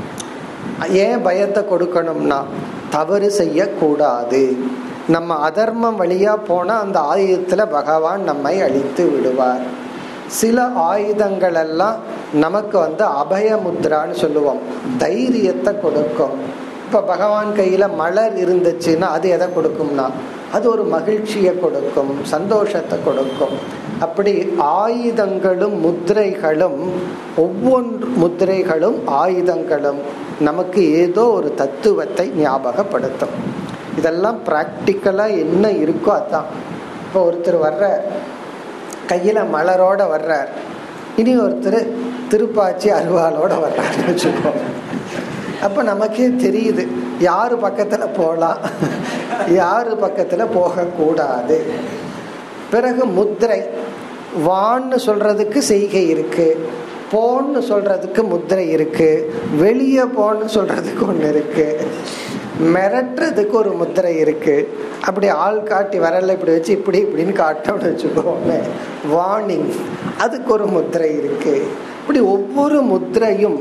ஏன் பயத்தை கொடுக்கணும்னா தவறு செய்யக்கூடாது நம்ம அதர்மம் வழியா போனா அந்த ஆயுதத்துல பகவான் நம்மை அழித்து விடுவார் சில ஆயுதங்கள் எல்லாம் நமக்கு வந்து அபயமுத்ரான்னு சொல்லுவோம் தைரியத்தை கொடுக்கும் இப்ப பகவான் கையில மலர் இருந்துச்சுன்னா அது எதை கொடுக்கும்னா அது ஒரு மகிழ்ச்சியை கொடுக்கும் சந்தோஷத்தை கொடுக்கும் அப்படி ஆயுதங்களும் முத்திரைகளும் ஒவ்வொன்று முத்திரைகளும் ஆயுதங்களும் நமக்கு ஏதோ ஒரு தத்துவத்தை ஞாபகப்படுத்தும் இதெல்லாம் பிராக்டிக்கலா என்ன இருக்கோ அதான் இப்போ ஒருத்தர் வர்ற கையில மலரோட வர்றார் இனி ஒருத்தர் திருப்பாச்சி அருவாளோட வர்றாருன்னு வச்சுக்கோங்க அப்ப நமக்கே தெரியுது யாரு பக்கத்துல போலாம் யாரு பக்கத்துல போக கூடாது பிறகு முத்திரை வான்னு சொல்றதுக்கு செய்கை இருக்கு போன்னு சொல்றதுக்கு முத்திரை இருக்கு வெளியே போன்னு சொல்றதுக்கு ஒண்ணு இருக்கு மிரட்டுறதுக்கு ஒரு முத்திரை இருக்கு அப்படி ஆள் காட்டி வரல இப்படி வச்சு இப்படி இப்படின்னு காட்டோம்னு வச்சுக்கோங்க வார்னிங் அதுக்கு ஒரு முத்திரை இருக்கு இப்படி ஒவ்வொரு முத்திரையும்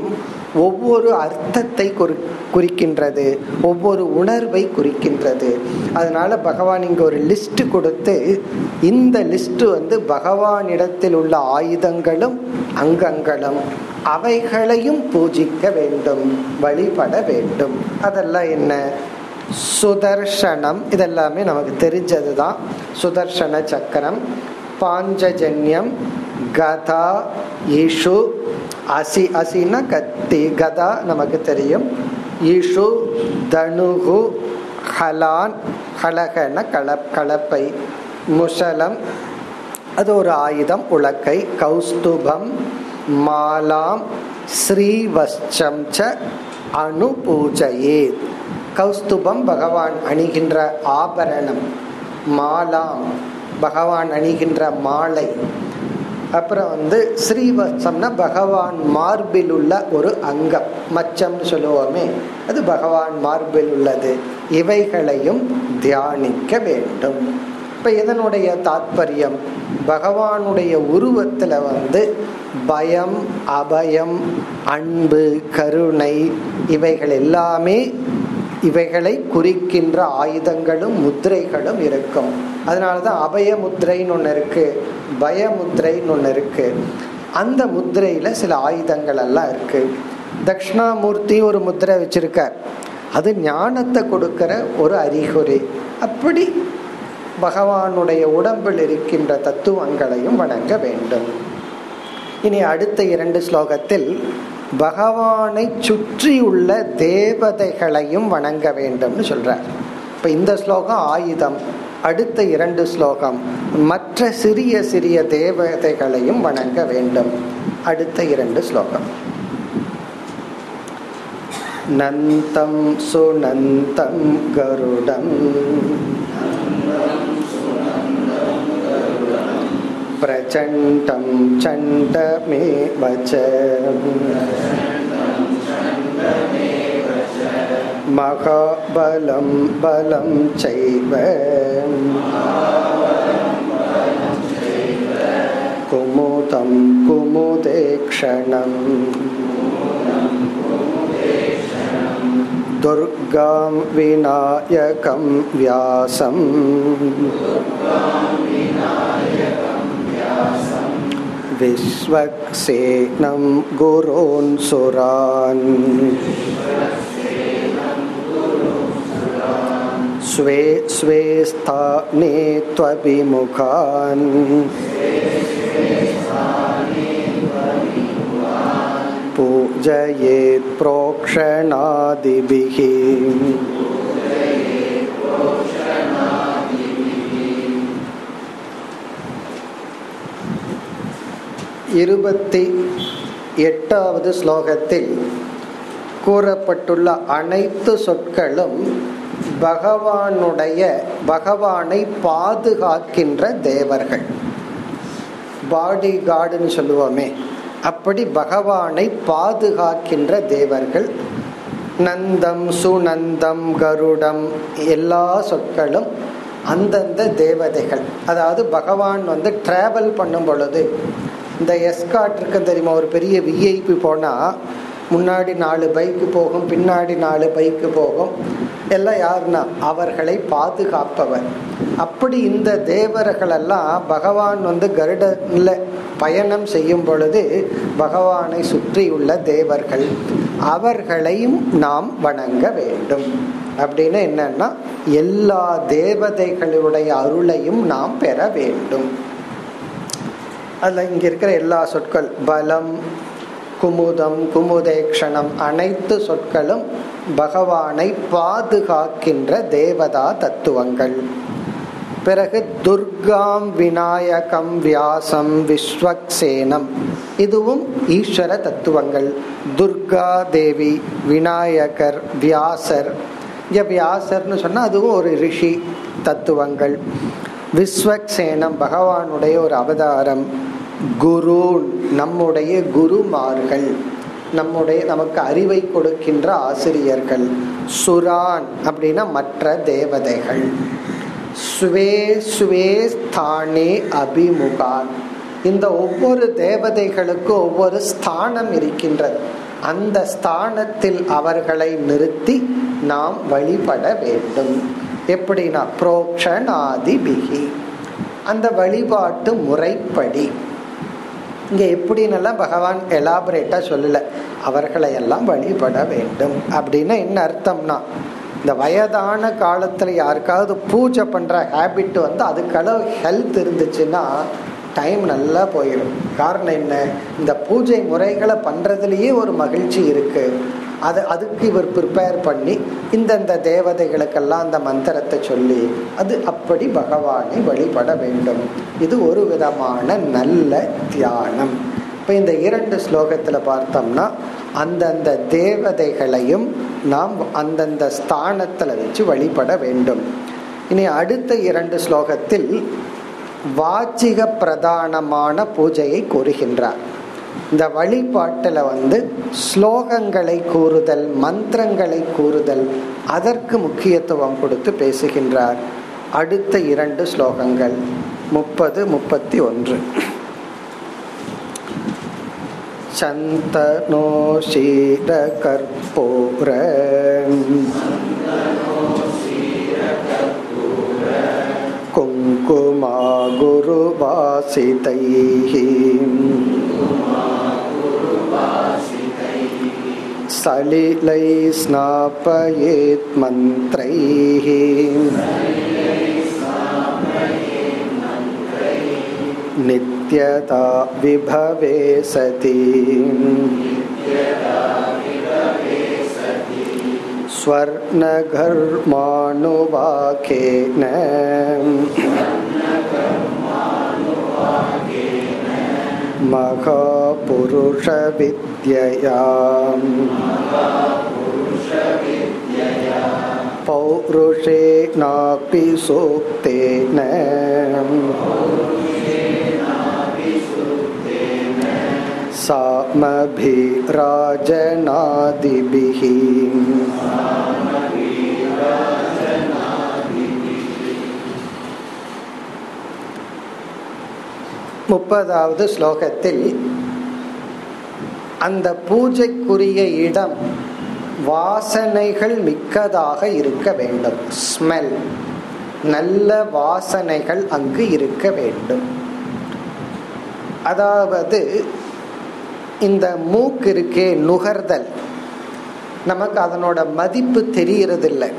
ஒவ்வொரு அர்த்தத்தை குறிக்கின்றது ஒவ்வொரு உணர்வை குறிக்கின்றது அதனால பகவான் இங்க ஒரு லிஸ்ட் கொடுத்து இந்த லிஸ்ட் வந்து பகவானிடத்தில் உள்ள ஆயுதங்களும் அங்கங்களும் அவைகளையும் பூஜிக்க வேண்டும் வழிபட வேண்டும் அதெல்லாம் என்ன சுதர்ஷனம் இதெல்லாமே நமக்கு தெரிஞ்சதுதான் சுதர்ஷன சக்கரம் பாஞ்சஜன்யம் கதா இஷு அசி அசினா கத்தி கதா நமக்கு தெரியும் இஷு தனுகு ஹலான் ஹலகன கல கலப்பை முசலம் அது ஒரு ஆயுதம் உலக்கை கௌஸ்துபம் மாலாம் ஸ்ரீவஸ்சம் ச அனுபூஜையே கௌஸ்துபம் பகவான் அணிகின்ற ஆபரணம் மாலாம் பகவான் அணிகின்ற மாலை அப்புறம் வந்து ஸ்ரீவத்சம்னா பகவான் மார்பில் உள்ள ஒரு அங்கம் மச்சம்னு சொல்லுவோமே அது பகவான் மார்பில் உள்ளது இவைகளையும் தியானிக்க வேண்டும் இப்ப இதனுடைய தாத்பரியம் பகவானுடைய உருவத்துல வந்து பயம் அபயம் அன்பு கருணை இவைகள் எல்லாமே இவைகளை குறிக்கின்ற ஆயுதங்களும் முத்திரைகளும் இருக்கும் அதனாலதான் அபய முத்திரைன்னு ஒன்று இருக்கு பய முத்திரைன்னு ஒன்று இருக்கு அந்த முத்திரையில சில ஆயுதங்கள் எல்லாம் இருக்கு தட்சிணாமூர்த்தி ஒரு முத்திரை வச்சிருக்கார் அது ஞானத்தை கொடுக்கிற ஒரு அறிகுறி அப்படி பகவானுடைய உடம்பில் இருக்கின்ற தத்துவங்களையும் வணங்க வேண்டும் இனி அடுத்த இரண்டு ஸ்லோகத்தில் பகவானை சுற்றியுள்ள தேவதைகளையும் வணங்க வேண்டும்னு சொல்றார் இப்ப இந்த ஸ்லோகம் ஆயுதம் அடுத்த இரண்டு ஸ்லோகம் மற்ற சிறிய சிறிய தேவதைகளையும் வணங்க வேண்டும் அடுத்த இரண்டு ஸ்லோகம் நந்தம் சுனந்தம் கருடம் प्रचण्डं चण्डमेव च महाबलं बलं चैव कुमुदं कुमुदे क्षणम् दुर्गां विनायकं व्यासम् विश्वक्सेनं गुरोन् सुरान् स्वे स्वे स्थाने त्वभिमुखान् पूजयेत् प्रोक्षणादिभिः இருபத்தி எட்டாவது ஸ்லோகத்தில் கூறப்பட்டுள்ள அனைத்து சொற்களும் பகவானுடைய பகவானை பாதுகாக்கின்ற தேவர்கள் பாடி கார்டுன்னு சொல்லுவோமே அப்படி பகவானை பாதுகாக்கின்ற தேவர்கள் நந்தம் சுநந்தம் கருடம் எல்லா சொற்களும் அந்தந்த தேவதைகள் அதாவது பகவான் வந்து டிராவல் பண்ணும் பொழுது இந்த எஸ்காட் இருக்கு தெரியுமா ஒரு பெரிய விஐபி போனால் முன்னாடி நாலு பைக்கு போகும் பின்னாடி நாலு பைக்கு போகும் எல்லாம் யாருன்னா அவர்களை பாதுகாப்பவர் அப்படி இந்த தேவர்களெல்லாம் பகவான் வந்து கருடன்ல பயணம் செய்யும் பொழுது பகவானை சுற்றியுள்ள தேவர்கள் அவர்களையும் நாம் வணங்க வேண்டும் அப்படின்னு என்னன்னா எல்லா தேவதைகளுடைய அருளையும் நாம் பெற வேண்டும் அதுல இங்க இருக்கிற எல்லா சொற்கள் பலம் குமுதம் குமுதேக்ஷணம் அனைத்து சொற்களும் பகவானை பாதுகாக்கின்ற தேவதா தத்துவங்கள் பிறகு துர்காம் விநாயகம் வியாசம் விஸ்வக்சேனம் இதுவும் ஈஸ்வர தத்துவங்கள் துர்கா தேவி விநாயகர் வியாசர் இங்க வியாசர்னு சொன்னா அதுவும் ஒரு ரிஷி தத்துவங்கள் விஸ்வக்சேனம் பகவானுடைய ஒரு அவதாரம் குரு நம்முடைய குருமார்கள் நம்முடைய நமக்கு அறிவை கொடுக்கின்ற ஆசிரியர்கள் சுரான் அப்படின்னா மற்ற தேவதைகள் சுவே சுவே ஸ்தானே அபிமுகான் இந்த ஒவ்வொரு தேவதைகளுக்கும் ஒவ்வொரு ஸ்தானம் இருக்கின்றது அந்த ஸ்தானத்தில் அவர்களை நிறுத்தி நாம் வழிபட வேண்டும் எப்படின்னா புரோக்ஷனாதி பிகி அந்த வழிபாட்டு முறைப்படி இங்க எப்படின்னெல்லாம் பகவான் எலாபரேட்டா சொல்லல அவர்களை எல்லாம் வழிபட வேண்டும் அப்படின்னா என்ன அர்த்தம்னா இந்த வயதான காலத்துல யாருக்காவது பூஜை பண்ற ஹேபிட் வந்து அதுக்களவு ஹெல்த் இருந்துச்சுன்னா டைம் நல்லா போயிடும் காரணம் என்ன இந்த பூஜை முறைகளை பண்றதுலயே ஒரு மகிழ்ச்சி இருக்கு அது அதுக்கு இவர் ப்ரிப்பேர் பண்ணி இந்தந்த தேவதைகளுக்கெல்லாம் அந்த மந்திரத்தை சொல்லி அது அப்படி பகவானை வழிபட வேண்டும் இது ஒரு விதமான நல்ல தியானம் இப்போ இந்த இரண்டு ஸ்லோகத்தில் பார்த்தோம்னா அந்தந்த தேவதைகளையும் நாம் அந்தந்த ஸ்தானத்தில் வச்சு வழிபட வேண்டும் இனி அடுத்த இரண்டு ஸ்லோகத்தில் வாச்சிக பிரதானமான பூஜையை கூறுகின்றார் இந்த வழிபாட்டில் வந்து ஸ்லோகங்களை கூறுதல் மந்திரங்களை கூறுதல் அதற்கு முக்கியத்துவம் கொடுத்து பேசுகின்றார் அடுத்த இரண்டு ஸ்லோகங்கள் முப்பது முப்பத்தி ஒன்று சந்தனோ ஷீர கற்பூர குங்குமா குருவாசிதைः सलिलै स्नापयेत् मन्त्रैः नित्यता विभवे सति स्वर्णघर्मानुवाकेन महापुरुषविद्यया पौरुषेणापि सूक्तेन सामभिराजनादिभिः முப்பதாவது ஸ்லோகத்தில் அந்த பூஜைக்குரிய இடம் வாசனைகள் மிக்கதாக இருக்க வேண்டும் ஸ்மெல் நல்ல வாசனைகள் அங்கு இருக்க வேண்டும் அதாவது இந்த மூக்கு இருக்கே நுகர்தல் நமக்கு அதனோட மதிப்பு தெரியறதில்லை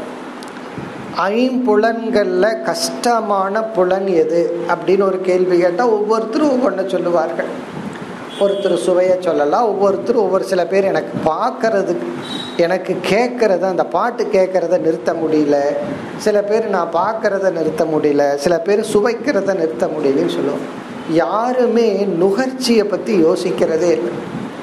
ஐம்புலன்கள்ல கஷ்டமான புலன் எது அப்படின்னு ஒரு கேள்வி கேட்டால் ஒவ்வொருத்தரும் ஒவ்வொன்று சொல்லுவார்கள் ஒருத்தர் சுவையை சொல்லலாம் ஒவ்வொருத்தரும் ஒவ்வொரு சில பேர் எனக்கு பார்க்கறது எனக்கு கேட்கறத அந்த பாட்டு கேட்கறத நிறுத்த முடியல சில பேர் நான் பார்க்கறத நிறுத்த முடியல சில பேர் சுவைக்கிறத நிறுத்த முடியலன்னு சொல்லுவோம் யாருமே நுகர்ச்சியை பற்றி யோசிக்கிறதே இல்லை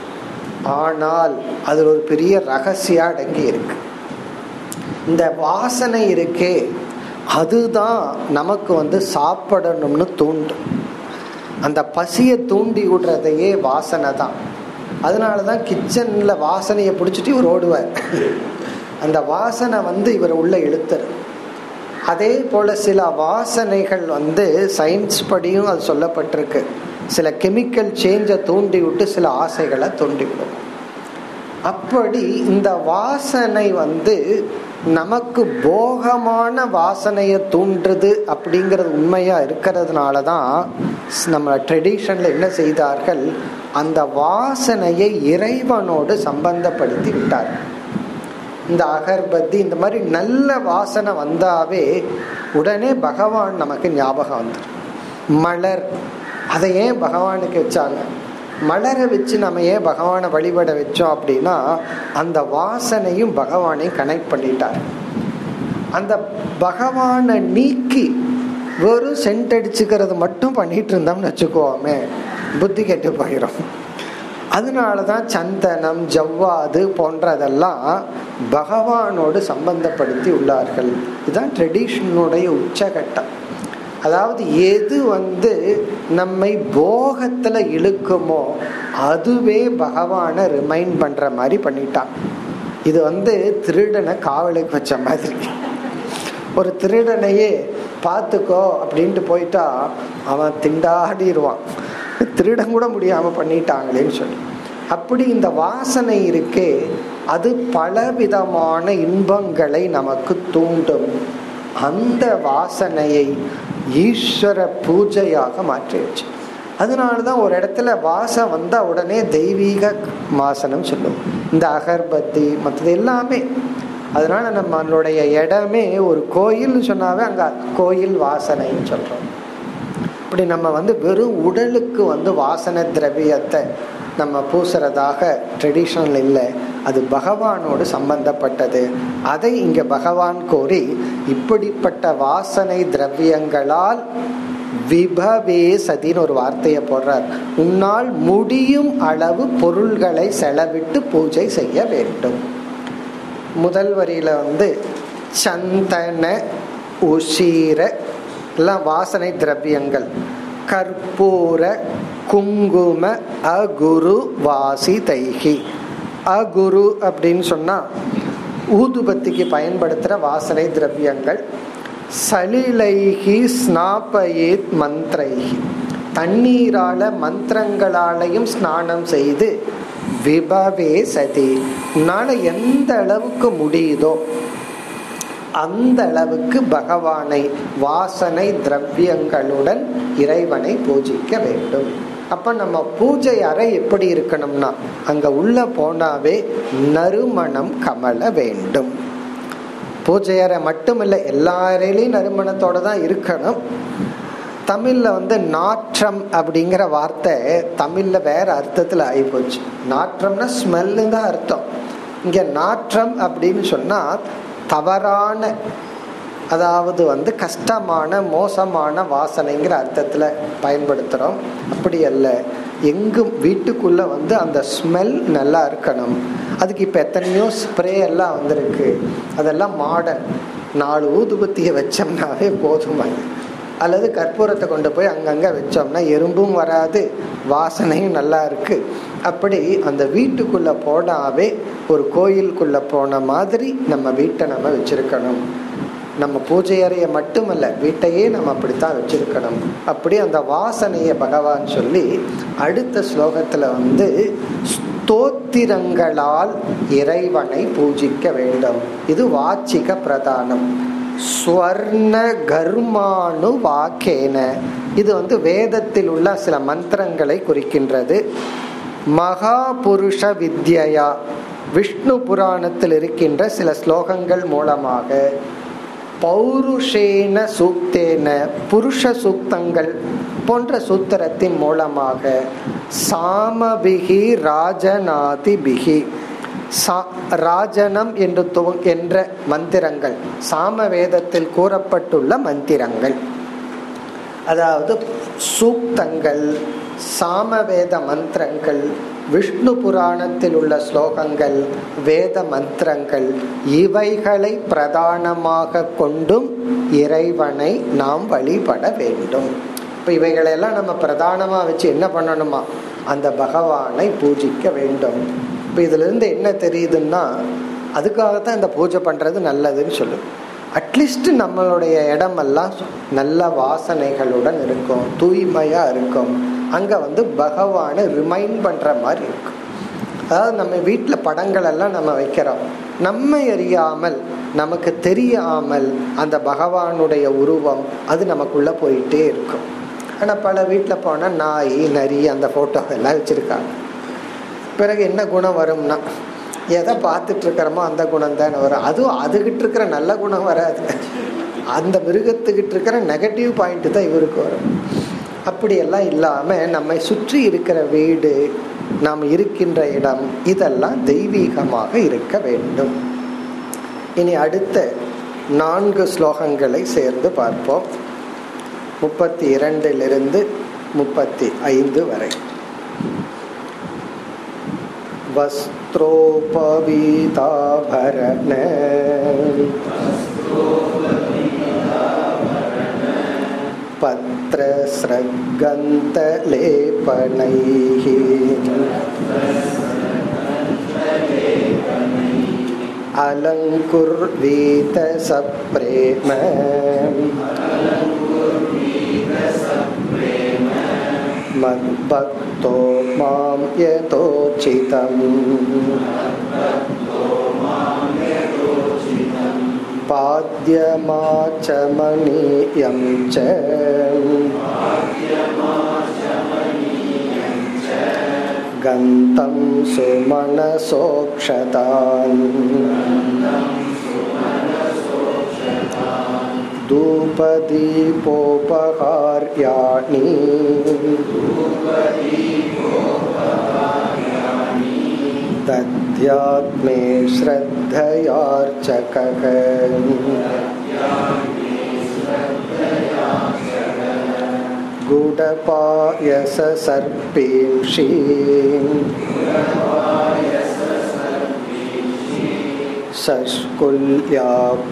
ஆனால் அதில் ஒரு பெரிய ரகசியம் அடங்கி இருக்கு இந்த வாசனை இருக்கே அதுதான் நமக்கு வந்து சாப்பிடணும்னு தூண்டும் அந்த பசியை தூண்டி விடுறதையே வாசனை தான் அதனால தான் கிச்சனில் வாசனையை பிடிச்சிட்டு இவர் ஓடுவார் அந்த வாசனை வந்து இவர் உள்ள இழுத்துரு அதே போல சில வாசனைகள் வந்து சயின்ஸ் படியும் அது சொல்லப்பட்டிருக்கு சில கெமிக்கல் சேஞ்சை தூண்டி விட்டு சில ஆசைகளை தூண்டி விடும் அப்படி இந்த வாசனை வந்து நமக்கு போகமான வாசனையை தூண்டுறது அப்படிங்கிறது உண்மையா இருக்கிறதுனால தான் நம்ம ட்ரெடிஷன்ல என்ன செய்தார்கள் அந்த வாசனையை இறைவனோடு சம்பந்தப்படுத்தி விட்டார் இந்த அகர்பத்தி இந்த மாதிரி நல்ல வாசனை வந்தாவே உடனே பகவான் நமக்கு ஞாபகம் வந்துடும் மலர் அதை ஏன் பகவானுக்கு வச்சாங்க மலரை வச்சு நம்ம ஏன் பகவானை வழிபட வச்சோம் அப்படின்னா அந்த வாசனையும் பகவானையும் கனெக்ட் பண்ணிட்டார் அந்த பகவானை நீக்கி வெறும் சென்ட் அடிச்சுக்கிறது மட்டும் பண்ணிட்டு இருந்தோம்னு வச்சுக்கோமே புத்தி கெட்டு போயிடும் அதனால தான் சந்தனம் ஜவ்வாது போன்றதெல்லாம் பகவானோடு சம்பந்தப்படுத்தி உள்ளார்கள் இதுதான் ட்ரெடிஷனுடைய உச்சகட்டம் அதாவது எது வந்து நம்மை போகத்துல இழுக்குமோ அதுவே பகவானை ரிமைண்ட் பண்ற மாதிரி பண்ணிட்டான் இது வந்து திருடனை காவலுக்கு வச்ச மாதிரி ஒரு திருடனையே பார்த்துக்கோ அப்படின்ட்டு போயிட்டா அவன் திண்டாடிடுவான் திருடன் கூட முடியாம பண்ணிட்டாங்களேன்னு சொல்லி அப்படி இந்த வாசனை இருக்கே அது பலவிதமான இன்பங்களை நமக்கு தூண்டும் அந்த வாசனையை ஈஸ்வர பூஜையாக மாற்றிடுச்சு அதனாலதான் ஒரு இடத்துல வாசம் வந்தா உடனே தெய்வீக வாசனம் சொல்லுவோம் இந்த அகர்பத்தி மற்றது எல்லாமே அதனால நம்மளுடைய இடமே ஒரு கோயில் சொன்னாவே அங்க கோயில் வாசனைன்னு சொல்றோம் இப்படி நம்ம வந்து வெறும் உடலுக்கு வந்து வாசன திரவியத்தை நம்ம பூசுறதாக ட்ரெடிஷனல் இல்லை அது பகவானோடு சம்பந்தப்பட்டது அதை இங்க பகவான் கோரி இப்படிப்பட்ட வாசனை திரவியங்களால் விபவே சதின்னு ஒரு வார்த்தையை போடுறார் உன்னால் முடியும் அளவு பொருள்களை செலவிட்டு பூஜை செய்ய வேண்டும் முதல் வரியில வந்து சந்தன உஷீர எல்லாம் வாசனை திரவியங்கள் கற்பூர குங்கும அகுரு வாசி தைகி அகுரு அப்படின்னு சொன்னா ஊதுபத்திக்கு பயன்படுத்துகிற வாசனை திரவியங்கள் சலிலைகி ஸ்நாபயேத் மந்திரைகி தண்ணீரால மந்திரங்களாலையும் ஸ்நானம் செய்து விபவே சதி உன்னால எந்த அளவுக்கு முடியுதோ அந்த அளவுக்கு பகவானை வாசனை திரவியங்களுடன் இறைவனை பூஜிக்க வேண்டும் அப்ப நம்ம பூஜை அறை எப்படி இருக்கணும்னா அங்க உள்ள போனாவே நறுமணம் கமல வேண்டும் பூஜை அறை மட்டும் இல்லை எல்லா அறையிலையும் நறுமணத்தோட தான் இருக்கணும் தமிழ்ல வந்து நாற்றம் அப்படிங்கிற வார்த்தை தமிழ்ல வேற அர்த்தத்துல ஆயிப்போச்சு நாற்றம்னா ஸ்மெல்லு தான் அர்த்தம் இங்க நாற்றம் அப்படின்னு சொன்னா தவறான அதாவது வந்து கஷ்டமான மோசமான வாசனைங்கிற அர்த்தத்துல பயன்படுத்துறோம் அப்படி அல்ல எங்கும் வீட்டுக்குள்ள வந்து அந்த ஸ்மெல் நல்லா இருக்கணும் அதுக்கு இப்ப எத்தனையோ ஸ்ப்ரே எல்லாம் வந்திருக்கு அதெல்லாம் மாடர்ன் நாலு ஊதுபத்தியை வச்சோம்னாவே போதுமாது அல்லது கற்பூரத்தை கொண்டு போய் அங்கங்க வச்சோம்னா எறும்பும் வராது வாசனையும் நல்லா இருக்கு அப்படி அந்த வீட்டுக்குள்ள போனாவே ஒரு கோயிலுக்குள்ள போன மாதிரி நம்ம வீட்டை நம்ம வச்சிருக்கணும் நம்ம பூஜை அறையை மட்டுமல்ல வீட்டையே நம்ம அப்படித்தான் வச்சிருக்கணும் அப்படி அந்த வாசனையை பகவான் சொல்லி அடுத்த ஸ்லோகத்துல வந்து ஸ்தோத்திரங்களால் இறைவனை பூஜிக்க வேண்டும் இது வாச்சிக பிரதானம் ஸ்வர்ண கர்மானு வாக்கேன இது வந்து வேதத்தில் உள்ள சில மந்திரங்களை குறிக்கின்றது மகா புருஷ வித்யா விஷ்ணு புராணத்தில் இருக்கின்ற சில ஸ்லோகங்கள் மூலமாக பௌருஷேன சூக்தேன புருஷ சூக்தங்கள் போன்ற சூத்திரத்தின் மூலமாக சாமபிகி ராஜநாதிபிகி ராஜனம் என்று துவ- என்ற மந்திரங்கள் சாம வேதத்தில் கூறப்பட்டுள்ள மந்திரங்கள் அதாவது சூக்தங்கள் சாமவேத மந்திரங்கள் விஷ்ணு புராணத்தில் உள்ள ஸ்லோகங்கள் வேத மந்திரங்கள் இவைகளை பிரதானமாக கொண்டும் இறைவனை நாம் வழிபட வேண்டும் இப்ப இவைகளெல்லாம் நம்ம பிரதானமா வச்சு என்ன பண்ணணுமா அந்த பகவானை பூஜிக்க வேண்டும் இப்ப இதுல இருந்து என்ன தெரியுதுன்னா அதுக்காகத்தான் இந்த பூஜை பண்றது நல்லதுன்னு சொல்லு அட்லீஸ்ட் நம்மளுடைய இடமெல்லாம் நல்ல வாசனைகளுடன் இருக்கும் தூய்மையா இருக்கும் அங்க வந்து பகவானை ரிமைண்ட் பண்ற மாதிரி இருக்கும் அதாவது நம்ம வீட்டில் படங்கள் எல்லாம் நம்ம வைக்கிறோம் நம்ம அறியாமல் நமக்கு தெரியாமல் அந்த பகவானுடைய உருவம் அது நமக்குள்ள போயிட்டே இருக்கும் ஆனால் பல வீட்டில் போனால் நாய் நரி அந்த ஃபோட்டோ எல்லாம் வச்சுருக்காங்க பிறகு என்ன குணம் வரும்னா எதை பார்த்துட்டு இருக்கிறோமோ அந்த குணம் தானே வரும் அதுவும் அதுகிட்ட இருக்கிற நல்ல குணம் வராது அந்த மிருகத்துக்கிட்ட இருக்கிற நெகட்டிவ் பாயிண்ட் தான் இவருக்கு வரும் அப்படியெல்லாம் இல்லாமல் நம்மை சுற்றி இருக்கிற வீடு நாம் இருக்கின்ற இடம் இதெல்லாம் தெய்வீகமாக இருக்க வேண்டும் இனி அடுத்த நான்கு ஸ்லோகங்களை சேர்ந்து பார்ப்போம் முப்பத்தி இரண்டிலிருந்து முப்பத்தி ஐந்து வரை वस्त्रोपवीताभरण पत्रस्रग्गन्तलेपनैः अलङ्कुर्वीत सप्रेम मद्भक्तो मां यथोचितम् पाद्यमाचमनीयं च गन्तं सुमनसोक्षतान् धूपदीपोपहार्याणि दद्यात्मे श्रद्धयार्चकः गुडपायससर्पेक्षी शष्कुल्या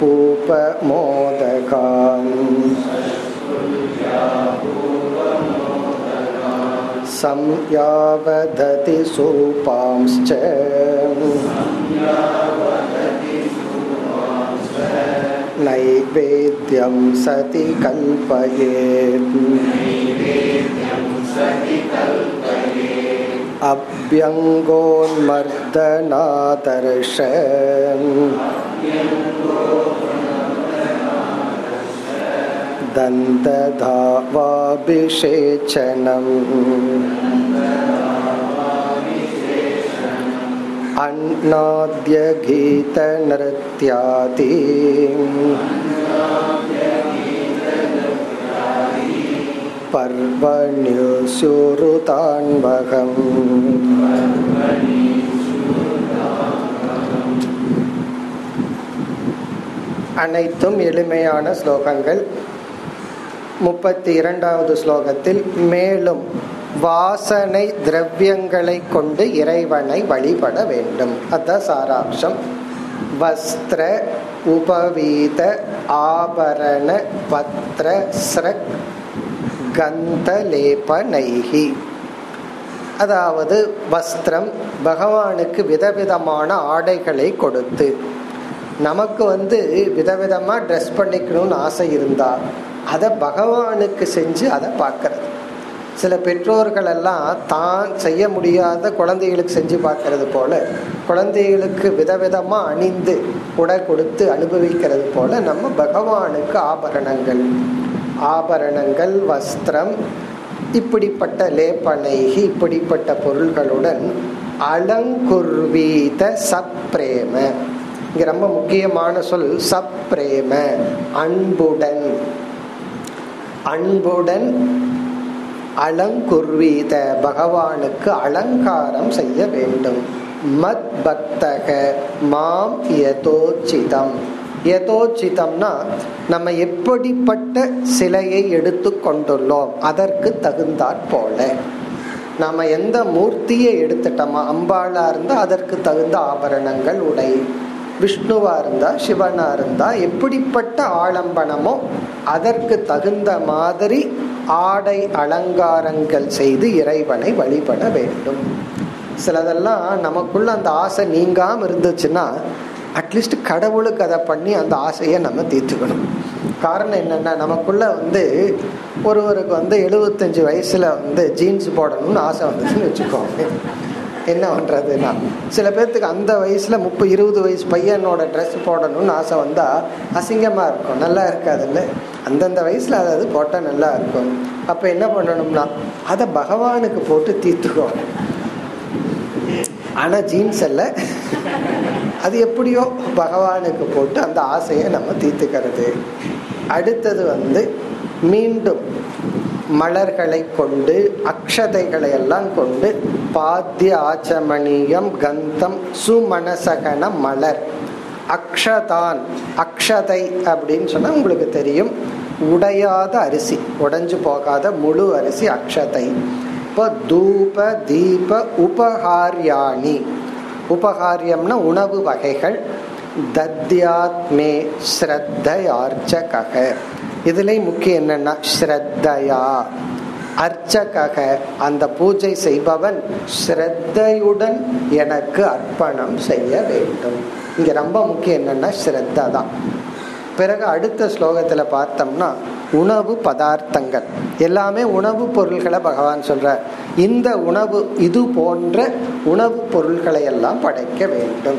पूपमोदकान् संयावदति सूपांश्च नैवेद्यं सति कल्पयेत् अभ्यङ्गोन्मर्दनादर्श दन्तधावाभिषेचनम् अन्नाद्यगीतनृत्यादि पर्वण्युस्युरुतान्वहम् அனைத்தும் எளிமையான ஸ்லோகங்கள் முப்பத்தி இரண்டாவது ஸ்லோகத்தில் மேலும் வாசனை திரவியங்களை கொண்டு இறைவனை வழிபட வேண்டும் அதான் சாராம்சம் வஸ்திர உபவீத ஆபரண பத்ர ஸ்ரக் கந்தலேபனைகி அதாவது வஸ்திரம் பகவானுக்கு விதவிதமான ஆடைகளை கொடுத்து நமக்கு வந்து விதவிதமா ட்ரெஸ் பண்ணிக்கணும்னு ஆசை இருந்தா அதை பகவானுக்கு செஞ்சு அதை பார்க்கறது சில பெற்றோர்கள் எல்லாம் தான் செய்ய முடியாத குழந்தைகளுக்கு செஞ்சு பார்க்கறது போல குழந்தைகளுக்கு விதவிதமா அணிந்து உடை கொடுத்து அனுபவிக்கிறது போல நம்ம பகவானுக்கு ஆபரணங்கள் ஆபரணங்கள் வஸ்திரம் இப்படிப்பட்ட லேப்பனைகி இப்படிப்பட்ட பொருள்களுடன் அலங்குர்வீத சப்ரேம இங்க ரொம்ப முக்கியமான சொல் சப்ரேம அன்புடன் அன்புடன் அலங்குர்வீத பகவானுக்கு அலங்காரம் செய்ய வேண்டும் மத் பக்தக மாம் யதோச்சிதம் யதோச்சிதம்னா நம்ம எப்படிப்பட்ட சிலையை எடுத்து கொண்டுள்ளோம் அதற்கு தகுந்தாற் போல நாம எந்த மூர்த்தியை எடுத்துட்டோமா அம்பாளா இருந்தா அதற்கு தகுந்த ஆபரணங்கள் உடை விஷ்ணுவா இருந்தா சிவனா இருந்தா எப்படிப்பட்ட ஆலம்பனமோ அதற்கு தகுந்த மாதிரி ஆடை அலங்காரங்கள் செய்து இறைவனை வழிபட வேண்டும் சிலதெல்லாம் நமக்குள்ள அந்த ஆசை நீங்காம இருந்துச்சுன்னா அட்லீஸ்ட் கடவுளுக்கு அதை பண்ணி அந்த ஆசையை நம்ம தீர்த்துக்கணும் காரணம் என்னன்னா நமக்குள்ள வந்து ஒருவருக்கு வந்து எழுபத்தஞ்சு வயசுல வந்து ஜீன்ஸ் போடணும்னு ஆசை வந்துச்சுன்னு வச்சுக்கோங்க என்ன பண்றதுன்னா சில பேர்த்துக்கு அந்த வயசுல முப்பது இருபது வயசு பையனோட ட்ரெஸ் போடணும்னு ஆசை வந்தா அசிங்கமா இருக்கும் நல்லா இருக்காதுல்ல அந்தந்த வயசுல அதாவது போட்டா நல்லா இருக்கும் அப்ப என்ன பண்ணணும்னா அதை பகவானுக்கு போட்டு தீர்த்துக்கோ ஆனா ஜீன்ஸ் அல்ல அது எப்படியோ பகவானுக்கு போட்டு அந்த ஆசையை நம்ம தீர்த்துக்கிறது அடுத்தது வந்து மீண்டும் மலர்களை கொண்டு அக்ஷதைகளை எல்லாம் கொண்டு பாத்திய ஆச்சமணியம் கந்தம் சுமனசகன மலர் அக்ஷதான் அக்ஷதை அப்படின்னு சொன்னா உங்களுக்கு தெரியும் உடையாத அரிசி உடைஞ்சு போகாத முழு அரிசி அக்ஷதை இப்போ தூப தீப உபகாரியாணி உபகாரியம்னா உணவு வகைகள் தத்யாத்மே ஸ்ரத்தையார்ச்சக இதுல முக்கியம் என்னன்னா ஸ்ரத்தையா அர்ச்சக அந்த பூஜை செய்பவன் ஸ்ரத்தையுடன் எனக்கு அர்ப்பணம் செய்ய வேண்டும் இங்க ரொம்ப முக்கியம் என்னன்னா ஸ்ரத்த தான் பிறகு அடுத்த ஸ்லோகத்துல பார்த்தோம்னா உணவு பதார்த்தங்கள் எல்லாமே உணவு பொருள்களை பகவான் சொல்றார் இந்த உணவு இது போன்ற உணவு பொருள்களை எல்லாம் படைக்க வேண்டும்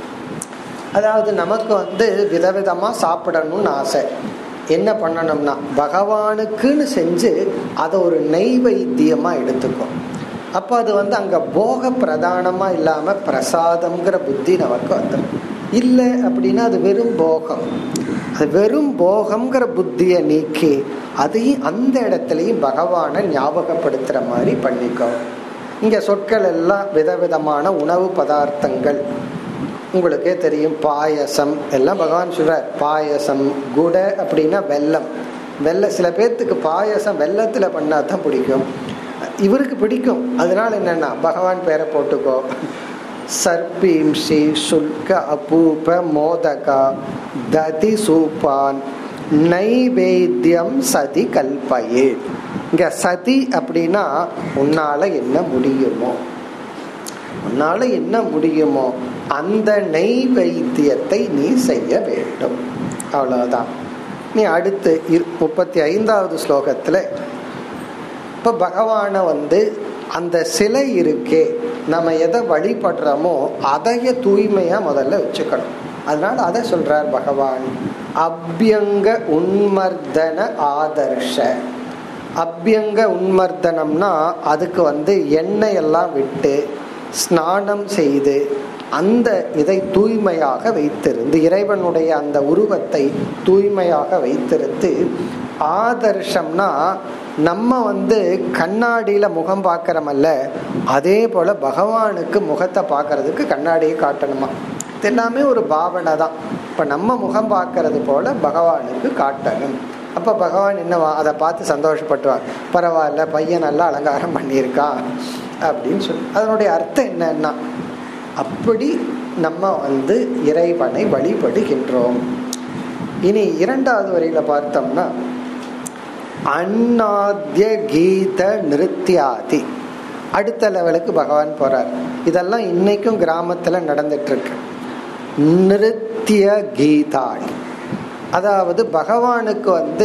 அதாவது நமக்கு வந்து விதவிதமா சாப்பிடணும்னு ஆசை என்ன பண்ணணும்னா பகவானுக்குன்னு செஞ்சு அதை ஒரு நெய்வைத்தியமா எடுத்துக்கும் அப்போ அது வந்து அங்க போக பிரதானமா இல்லாம பிரசாதம்ங்கிற புத்தி நமக்கு வந்துடும் இல்லை அப்படின்னா அது வெறும் போகம் அது வெறும் போகம்ங்கிற புத்தியை நீக்கி அதையும் அந்த இடத்துலையும் பகவானை ஞாபகப்படுத்துற மாதிரி பண்ணிக்கோ இங்க சொற்கள் எல்லாம் விதவிதமான உணவு பதார்த்தங்கள் உங்களுக்கே தெரியும் பாயசம் எல்லாம் பகவான் சொல்றார் பாயசம் குட அப்படின்னா வெல்லம் வெள்ள சில பேர்த்துக்கு பாயசம் வெள்ளத்துல பண்ணா தான் பிடிக்கும் இவருக்கு பிடிக்கும் அதனால என்னன்னா பகவான் பேரை போட்டுக்கோ சர்பீம்சி சுல்க அபூப மோதகா ததி சூப்பான் நைவேத்தியம் சதி கல்பயே இங்க சதி அப்படின்னா உன்னால என்ன முடியுமோ உன்னால என்ன முடியுமோ அந்த நெய்வைத்தியத்தை நீ செய்ய வேண்டும் அவ்வளவுதான் நீ அடுத்து முப்பத்தி ஐந்தாவது ஸ்லோகத்துல இப்ப பகவான வந்து அந்த சிலை இருக்கே நம்ம எதை வழிபடுறோமோ அதைய தூய்மையா முதல்ல வச்சுக்கணும் அதனால அதை சொல்றார் பகவான் அபியங்க உன்மர்தன ஆதர்ஷ அபியங்க உன்மர்தனம்னா அதுக்கு வந்து எண்ணெய் எல்லாம் விட்டு ஸ்நானம் செய்து அந்த இதை தூய்மையாக வைத்திருந்து இறைவனுடைய அந்த உருவத்தை தூய்மையாக வைத்திருந்து ஆதர்ஷம்னா நம்ம வந்து கண்ணாடியில முகம் பார்க்கறமல்ல அதே போல பகவானுக்கு முகத்தை பார்க்கறதுக்கு கண்ணாடியை காட்டணுமா இது எல்லாமே ஒரு பாவனை தான் இப்ப நம்ம முகம் பார்க்கறது போல பகவானுக்கு காட்டணும் அப்ப பகவான் என்னவா அதை பார்த்து சந்தோஷப்பட்டுவார் பரவாயில்ல பையன் நல்லா அலங்காரம் பண்ணியிருக்கான் அப்படின்னு சொல்லி அதனுடைய அர்த்தம் என்னன்னா அப்படி நம்ம வந்து இறைவனை வழிபடுகின்றோம் இனி இரண்டாவது வரியில பார்த்தோம்னா அந்நாத்திய கீத நிருத்தியாதி அடுத்த லெவலுக்கு பகவான் போறார் இதெல்லாம் இன்னைக்கும் கிராமத்துல நடந்துட்டு இருக்கு நிருத்திய கீதாணி அதாவது பகவானுக்கு வந்து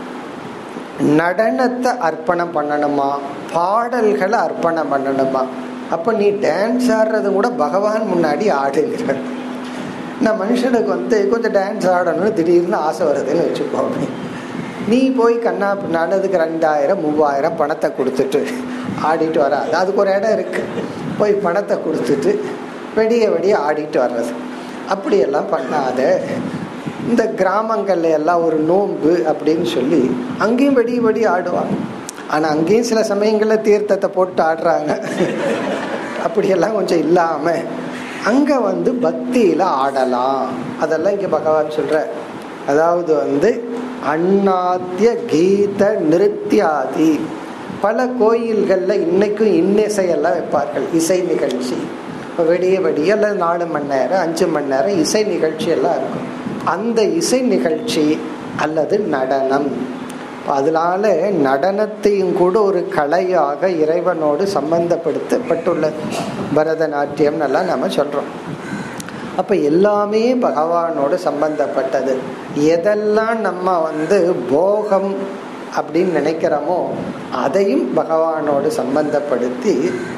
நடனத்தை அர்ப்பணம் பண்ணணுமா பாடல்களை அர்ப்பணம் பண்ணணுமா அப்ப நீ டான்ஸ் ஆடுறது கூட பகவான் முன்னாடி ஆடுங்கிற நான் மனுஷனுக்கு வந்து கொஞ்சம் டான்ஸ் ஆடணும்னு திடீர்னு ஆசை வருதுன்னு வச்சுக்கோங்க நீ போய் கண்ணா பின்னாடி அதுக்கு ரெண்டாயிரம் மூவாயிரம் பணத்தை கொடுத்துட்டு ஆடிட்டு வராது அதுக்கு ஒரு இடம் இருக்கு போய் பணத்தை கொடுத்துட்டு வெடிய வெடிய ஆடிட்டு வர்றது அப்படியெல்லாம் பண்ணாத இந்த கிராமங்கள்ல எல்லாம் ஒரு நோன்பு அப்படின்னு சொல்லி அங்கேயும் வெடி வெடி ஆடுவாங்க ஆனா அங்கேயும் சில சமயங்கள்ல தீர்த்தத்தை போட்டு ஆடுறாங்க அப்படியெல்லாம் கொஞ்சம் இல்லாம அங்க வந்து பக்தியில ஆடலாம் அதெல்லாம் இங்க பகவான் சொல்ற அதாவது வந்து அண்ணாத்திய கீத நிருத்தியாதி பல கோயில்கள்ல இன்னைக்கும் இன்னிசையெல்லாம் வைப்பார்கள் இசை நிகழ்ச்சி விடிய விடிய அல்லது நாலு மணி நேரம் அஞ்சு மணி நேரம் இசை நிகழ்ச்சி எல்லாம் இருக்கும் அந்த இசை நிகழ்ச்சி அல்லது நடனம் அதனால நடனத்தையும் கூட ஒரு கலையாக இறைவனோடு சம்பந்தப்படுத்தப்பட்டுள்ளது பரதநாட்டியம் எல்லாம் நம்ம சொல்றோம் அப்ப எல்லாமே பகவானோடு சம்பந்தப்பட்டது எதெல்லாம் நம்ம வந்து போகம் அப்படின்னு நினைக்கிறோமோ அதையும் பகவானோடு சம்பந்தப்படுத்தி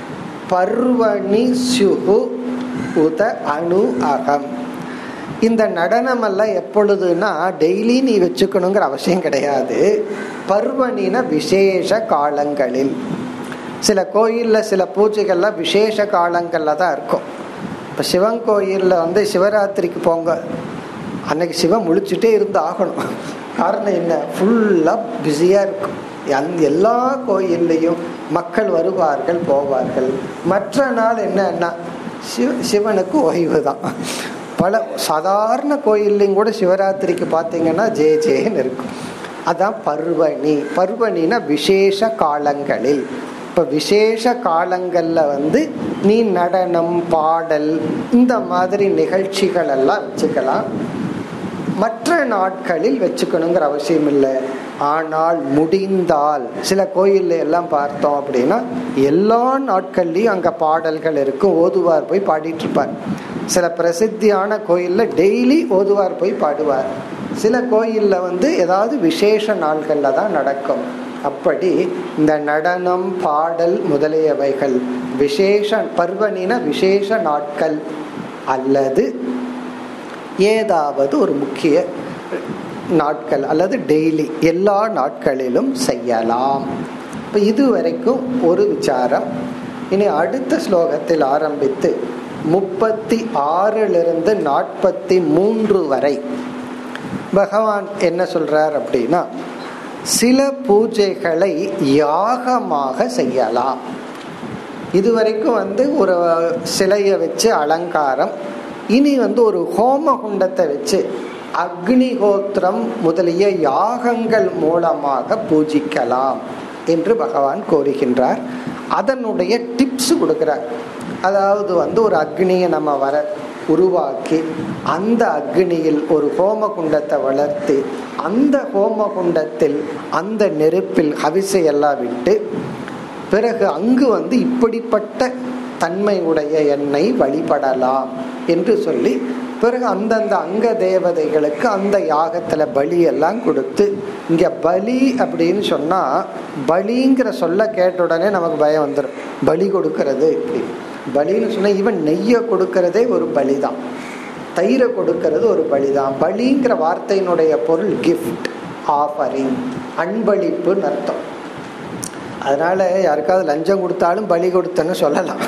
பர்வணி சுகு உத அணு அகம் இந்த நடனம் எல்லாம் எப்பொழுதுனா டெய்லி நீ வச்சுக்கணுங்கிற அவசியம் கிடையாது பர்வணின விசேஷ காலங்களில் சில கோயில்ல சில பூஜைகள்லாம் விசேஷ காலங்கள்ல தான் இருக்கும் இப்ப சிவன் கோயில்ல வந்து சிவராத்திரிக்கு போங்க அன்னைக்கு சிவன் முழிச்சுட்டே இருந்து ஆகணும் காரணம் என்ன ஃபுல்லா பிஸியா இருக்கும் அந்த எல்லா கோயில்லையும் மக்கள் வருவார்கள் போவார்கள் மற்ற நாள் என்னன்னா சிவ சிவனுக்கு ஓய்வு தான் பல சாதாரண கோயில்லையும் கூட சிவராத்திரிக்கு பார்த்தீங்கன்னா ஜே ஜேன்னு இருக்கும் அதான் பர்வணி பர்வணினா விசேஷ காலங்களில் இப்ப விசேஷ காலங்கள்ல வந்து நீ நடனம் பாடல் இந்த மாதிரி நிகழ்ச்சிகள் எல்லாம் வச்சுக்கலாம் மற்ற நாட்களில் வச்சுக்கணுங்கிற அவசியம் இல்லை ஆனால் முடிந்தால் சில கோயில்ல எல்லாம் பார்த்தோம் அப்படின்னா எல்லா நாட்கள்லயும் அங்க பாடல்கள் இருக்கும் ஓதுவார் போய் பாடிட்டு இருப்பார் சில பிரசித்தியான கோயில்ல டெய்லி ஓதுவார் போய் பாடுவார் சில கோயில்ல வந்து ஏதாவது விசேஷ நாள்கள்ல தான் நடக்கும் அப்படி இந்த நடனம் பாடல் முதலியவைகள் விசேஷ பர்வனின விசேஷ நாட்கள் அல்லது ஏதாவது ஒரு முக்கிய நாட்கள் அல்லது டெய்லி எல்லா நாட்களிலும் செய்யலாம் இப்போ இது வரைக்கும் ஒரு விசாரம் இனி அடுத்த ஸ்லோகத்தில் ஆரம்பித்து முப்பத்தி ஆறிலிருந்து நாற்பத்தி மூன்று வரை பகவான் என்ன சொல்றார் அப்படின்னா சில பூஜைகளை யாகமாக செய்யலாம் இதுவரைக்கும் வந்து ஒரு சிலையை வச்சு அலங்காரம் இனி வந்து ஒரு ஹோம குண்டத்தை வச்சு அக்னிஹோத்திரம் முதலிய யாகங்கள் மூலமாக பூஜிக்கலாம் என்று பகவான் கோருகின்றார் அதனுடைய டிப்ஸ் கொடுக்கிறார் அதாவது வந்து ஒரு அக்னியை நம்ம வர உருவாக்கி அந்த அக்னியில் ஒரு ஹோம குண்டத்தை வளர்த்து அந்த ஹோம குண்டத்தில் அந்த நெருப்பில் ஹவிசை எல்லாம் விட்டு பிறகு அங்கு வந்து இப்படிப்பட்ட தன்மை உடைய எண்ணெய் வழிபடலாம் என்று சொல்லி பிறகு அந்தந்த அங்க தேவதைகளுக்கு அந்த யாகத்துல பலி எல்லாம் கொடுத்து இங்க பலி அப்படின்னு சொன்னா பலிங்கிற சொல்ல கேட்ட உடனே நமக்கு பயம் வந்துடும் பலி கொடுக்கறது இப்படி பலின்னு சொன்னா இவன் நெய்யை கொடுக்கறதே ஒரு பலிதான் தயிரை கொடுக்கறது ஒரு பலிதான் பலிங்கிற வார்த்தையினுடைய பொருள் கிஃப்ட் ஆஃபரிங் அன்பளிப்புன்னு அர்த்தம் அதனால யாருக்காவது லஞ்சம் கொடுத்தாலும் பலி கொடுத்தன்னு சொல்லலாம்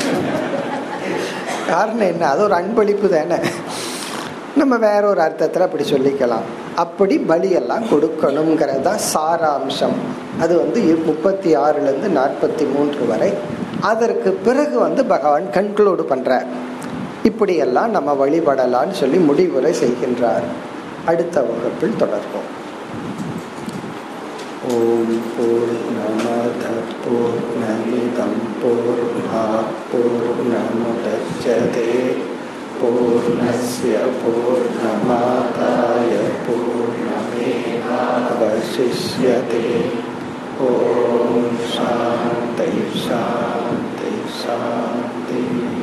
காரணம் என்ன அது ஒரு அன்பளிப்பு தானே நம்ம வேற ஒரு அர்த்தத்தில் அப்படி சொல்லிக்கலாம் அப்படி பலியெல்லாம் கொடுக்கணுங்கிறது தான் சாராம்சம் அது வந்து முப்பத்தி ஆறுலேருந்து நாற்பத்தி மூன்று வரை அதற்கு பிறகு வந்து பகவான் கன்க்ளூடு பண்ணுறார் இப்படியெல்லாம் நம்ம வழிபடலான்னு சொல்லி முடிவுரை செய்கின்றார் அடுத்த வகுப்பில் தொடர்போம் ஓம் பூர்ணமத பூர்ணமிதம் பூர்ணா பூர்ணமுதச்சதே पूर्णस्य पूर्णमादाय पूर्णमेवावशिष्यते ॐ शान्ति शान्ति शान्तिः